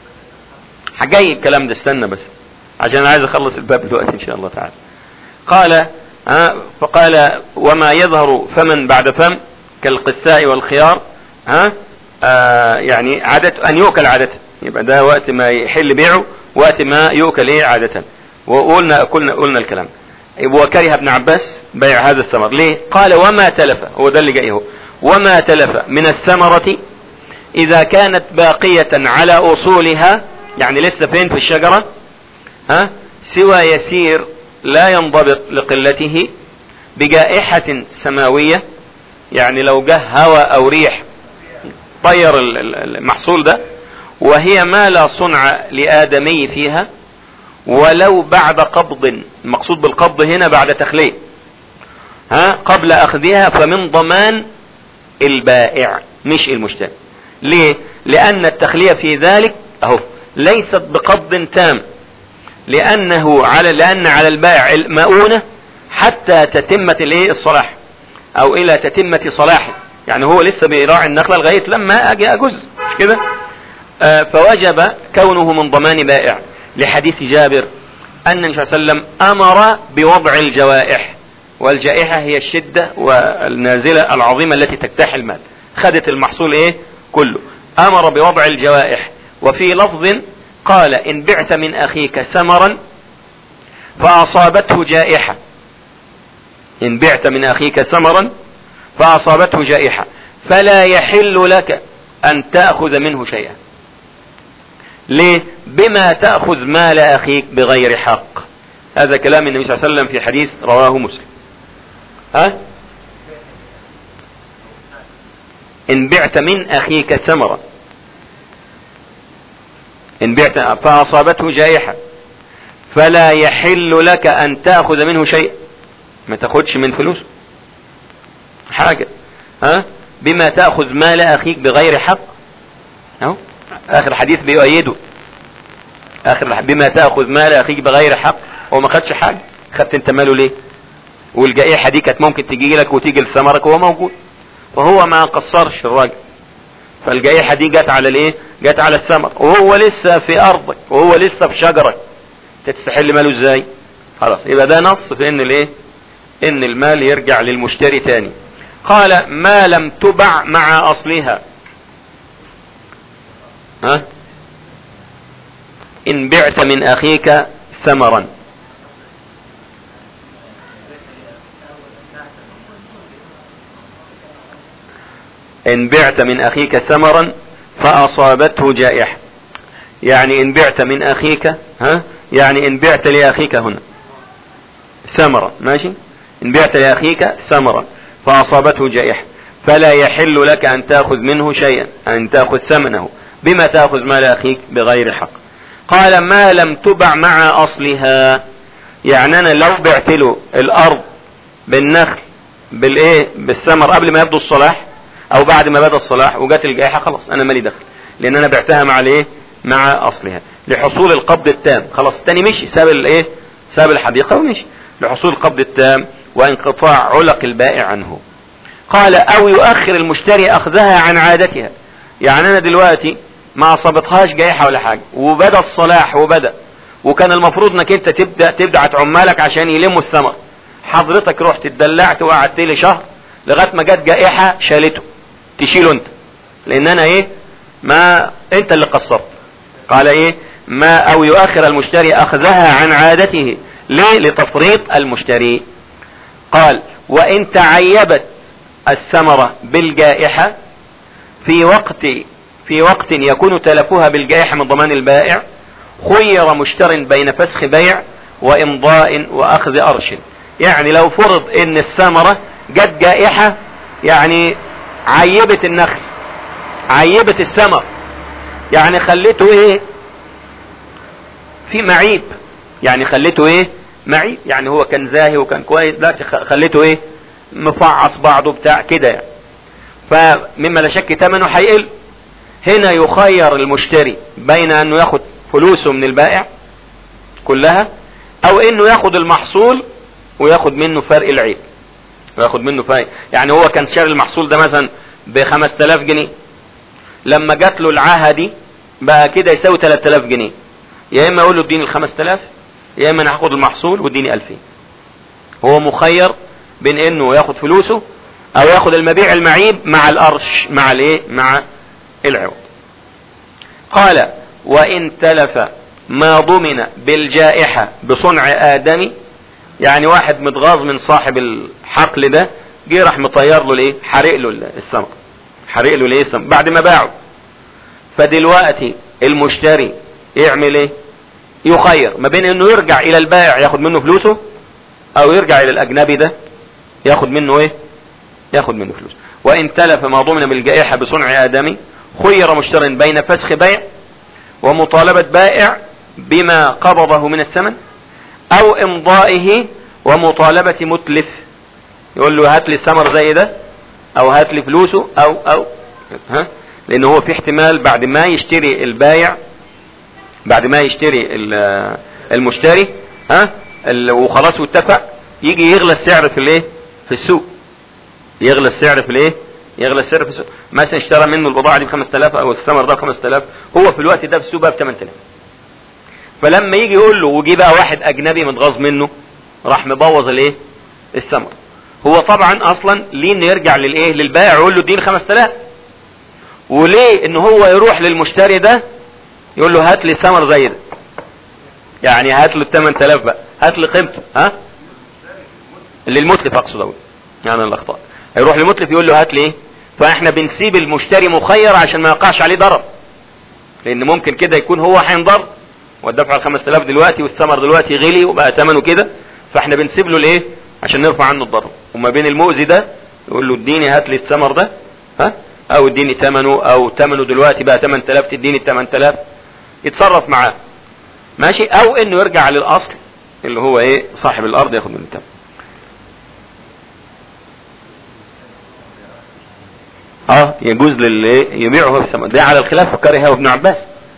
جاي الكلام ده استنى بس عشان عايز اخلص الباب دلوقتي ان شاء الله تعالى قال ها فقال وما يظهر فمن بعد فم كالقساء والخيار ها آه يعني عادة ان يؤكل عادة يبقى ده وقت ما يحل بيعه وقت ما يؤكل ايه عادة وقلنا قلنا قلنا الكلام وكره ابن عباس بيع هذا الثمر ليه قال وما تلف هو ده اللي جاي هو وما تلف من الثمرة اذا كانت باقية على اصولها يعني لسه فين في الشجرة ها سوى يسير لا ينضبط لقلته بجائحة سماوية يعني لو جه هواء او ريح طير المحصول ده وهي ما لا صنع لآدمي فيها ولو بعد قبض المقصود بالقبض هنا بعد تخليه ها قبل اخذها فمن ضمان البائع مش المشتري ليه لان التخلية في ذلك اهو ليست بقبض تام لانه على لان على البائع المؤونة حتى تتمة الايه الصلاح او الى تتمة صلاحه يعني هو لسه بيراعي النخلة لغاية لما اجي اجز مش كده آه فوجب كونه من ضمان بائع لحديث جابر ان النبي صلى الله عليه وسلم امر بوضع الجوائح والجائحة هي الشدة والنازلة العظيمة التي تجتاح المال خدت المحصول ايه كله امر بوضع الجوائح وفي لفظ قال ان بعت من اخيك ثمرا فاصابته جائحة ان بعت من اخيك ثمرا فاصابته جائحة فلا يحل لك ان تأخذ منه شيئا ليه بما تأخذ مال اخيك بغير حق هذا كلام النبي صلى الله عليه وسلم في حديث رواه مسلم ها ان بعت من اخيك ثمرا ان بعت فاصابته جائحة فلا يحل لك ان تأخذ منه شيء ما تاخدش من فلوسه حاجة ها بما تأخذ مال اخيك بغير حق اهو اخر حديث بيؤيده اخر بما تأخذ مال اخيك بغير حق هو ما خدش حاجة خدت انت ماله ليه والجائحة دي كانت ممكن تيجي لك وتيجي لثمرك وهو موجود فهو ما قصرش الراجل فالجائحة دي جت على الايه جت على الثمر وهو لسه في ارضك وهو لسه في شجرك تستحل ماله ازاي خلاص يبقى ده نص في ان الايه ان المال يرجع للمشتري تاني قال ما لم تبع مع اصلها ها إن بعت من أخيك ثمرا إن بعت من أخيك ثمرا فأصابته جائحة يعني إن بعت من أخيك ها يعني إن بعت لأخيك هنا ثمرة ماشي إن بعت لأخيك ثمرة فأصابته جائحة فلا يحل لك أن تأخذ منه شيئا أن تأخذ ثمنه بما تأخذ مال أخيك بغير حق قال ما لم تبع مع أصلها يعني أنا لو بعت له الأرض بالنخل بالإيه بالثمر قبل ما يبدو الصلاح أو بعد ما بدا الصلاح وجات الجائحة خلاص أنا مالي دخل لأن أنا بعتها مع الإيه مع أصلها لحصول القبض التام خلاص التاني مشي ساب الإيه ساب الحديقة ومشي لحصول القبض التام وانقطاع علق البائع عنه قال او يؤخر المشتري اخذها عن عادتها يعني انا دلوقتي ما اصابتهاش جائحة ولا حاجة وبدا الصلاح وبدا وكان المفروض انك انت تبدا تبدعت عمالك عشان يلموا الثمر حضرتك رحت اتدلعت وقعدت لي شهر لغايه ما جت جائحة شالته تشيله انت لان انا ايه ما انت اللي قصرت قال ايه ما او يؤخر المشتري اخذها عن عادته ليه لتفريط المشتري قال وان تعيبت الثمرة بالجائحة في وقت في وقت يكون تلفها بالجائحة من ضمان البائع خير مشتر بين فسخ بيع وامضاء واخذ ارش يعني لو فرض ان الثمرة جت جائحة يعني عيبت النخل عيبت الثمر يعني خليته ايه في معيب يعني خليته ايه معيب يعني هو كان زاهي وكان كويس دلوقتي خليته ايه مفعص بعضه بتاع كده يعني فمما لا شك ثمنه هيقل هنا يخير المشتري بين انه ياخد فلوسه من البائع كلها او انه ياخد المحصول وياخد منه فرق العيب وياخد منه فرق يعني هو كان شاري المحصول ده مثلا ب 5000 جنيه لما جات له العاهه دي بقى كده يساوي 3000 جنيه يا اما اقول له اديني ال 5000 يا اما انا هاخد المحصول واديني 2000 هو مخير بين انه ياخد فلوسه او ياخد المبيع المعيب مع الارش مع الايه مع العوض قال وان تلف ما ضمن بالجائحة بصنع ادمي يعني واحد متغاظ من صاحب الحقل ده جه راح مطير له الايه حرق له الثمر حرق له الايه الثمر بعد ما باعه فدلوقتي المشتري يعمل ايه يخير ما بين انه يرجع الى البائع ياخد منه فلوسه او يرجع الى الاجنبي ده ياخد منه ايه ياخد منه فلوس وان تلف ما ضمن بالجائحة بصنع ادمي خير مشتر بين فسخ بيع ومطالبة بائع بما قبضه من الثمن او امضائه ومطالبة متلف يقول له هات لي الثمر زي ده او هات لي فلوسه او او ها لان هو في احتمال بعد ما يشتري البايع بعد ما يشتري المشتري ها وخلاص واتفق يجي يغلى السعر في الايه في السوق يغلى السعر في الايه يغلى السعر في السوق مثلا اشترى منه البضاعه دي ب 5000 او الثمر ده ب 5000 هو في الوقت ده في السوق بقى ب 8000 فلما يجي يقول له وجي بقى واحد اجنبي متغاظ منه راح مبوظ الايه الثمر هو طبعا اصلا ليه انه يرجع للايه للبائع يقول له اديني 5000 وليه ان هو يروح للمشتري ده يقول له هات لي الثمر زي ده يعني هات له ال 8000 بقى هات لي قيمته ها للمتلف اقصد اقول يعني الاخطاء هيروح للمتلف يقول له هات لي ايه فاحنا بنسيب المشتري مخير عشان ما يقعش عليه ضرر لان ممكن كده يكون هو هينضر والدفع ال 5000 دلوقتي والثمر دلوقتي غلي وبقى ثمنه كده فاحنا بنسيب له الايه عشان نرفع عنه الضرر وما بين المؤذي ده يقول له اديني هات لي الثمر ده ها او اديني ثمنه او ثمنه دلوقتي بقى 8000 تديني 8000 يتصرف معاه ماشي او انه يرجع للاصل اللي هو ايه صاحب الارض ياخد منه الثمن اه يجوز للي يبيعه في الثمن ده على الخلاف كرهه ابن عباس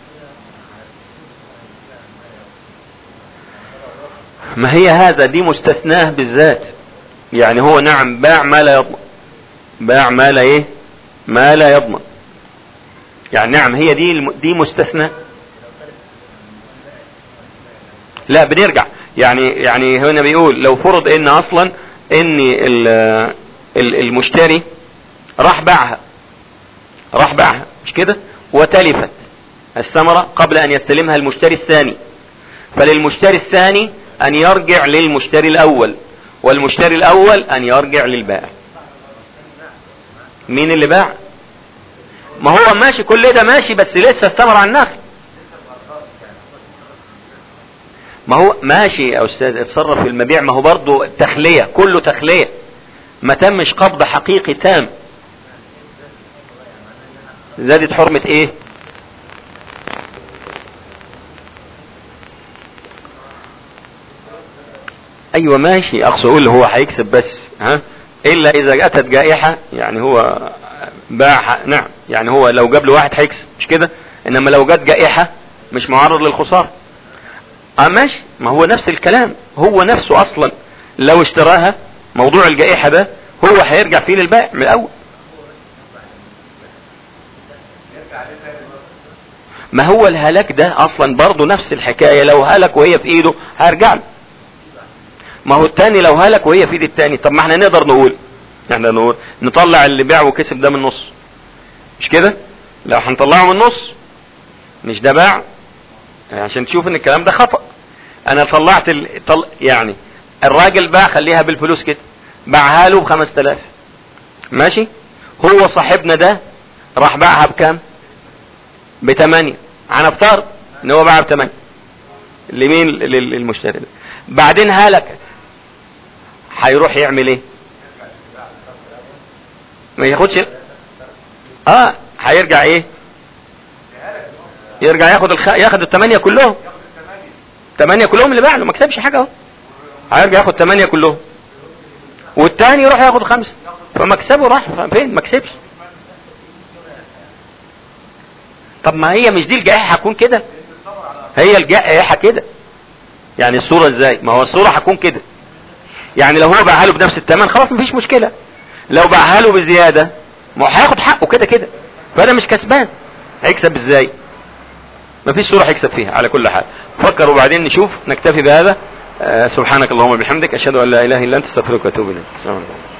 ما هي هذا دي مستثناه بالذات يعني هو نعم باع ما لا يضمن باع ما لا ايه ما لا يضمن يعني نعم هي دي دي مستثنى لا بنرجع يعني يعني هنا بيقول لو فرض ان اصلا ان المشتري راح باعها راح باعها مش كده وتلفت الثمرة قبل ان يستلمها المشتري الثاني فللمشتري الثاني ان يرجع للمشتري الاول والمشتري الاول ان يرجع للبائع مين اللي باع ما هو ماشي كل ده ماشي بس لسه الثمرة على النخل ما هو ماشي يا استاذ اتصرف في المبيع ما هو برضه تخلية كله تخلية ما تمش قبض حقيقي تام زادت حرمة ايه ايوه ماشي اقصد اقول هو هيكسب بس ها الا اذا اتت جائحة يعني هو باع نعم يعني هو لو جاب له واحد هيكسب مش كده انما لو جت جائحة مش معرض للخسارة اه ماشي ما هو نفس الكلام هو نفسه اصلا لو اشتراها موضوع الجائحة ده هو هيرجع فيه للبائع من الاول ما هو الهلاك ده اصلا برضه نفس الحكاية لو هلك وهي في ايده هيرجع له ما هو التاني لو هلك وهي في ايد التاني طب ما احنا نقدر نقول احنا نقول نطلع اللي باع وكسب ده من النص مش كده لو هنطلعه من النص مش ده باع عشان تشوف ان الكلام ده خطأ انا طلعت ال... طل... يعني الراجل باع خليها بالفلوس كده باعها له بخمس تلاف ماشي هو صاحبنا ده راح باعها بكام بتمانية هنفترض ان هو باعها بتمانية لمين للمشتري ده بعدين هلك هيروح يعمل ايه ما ياخدش اه هيرجع ايه يرجع ياخد الخ... ياخد الثمانية كلهم الثمانية كلهم اللي باع له ما كسبش حاجة اهو هيرجع ياخد ثمانية كلهم والتاني يروح ياخد خمسة فمكسبه راح فين ما كسبش طب ما هي مش دي الجائحة هتكون كده هي الجائحة كده يعني الصورة ازاي ما هو الصورة هتكون كده يعني لو هو باعها له بنفس الثمن خلاص مفيش مشكلة لو باعها له بزيادة ما هو هياخد حقه كده كده فانا مش كسبان هيكسب ازاي مفيش صورة هيكسب فيها على كل حال فكر وبعدين نشوف نكتفي بهذا آه سبحانك اللهم وبحمدك اشهد ان لا اله الا انت استغفرك واتوب اليك السلام عليكم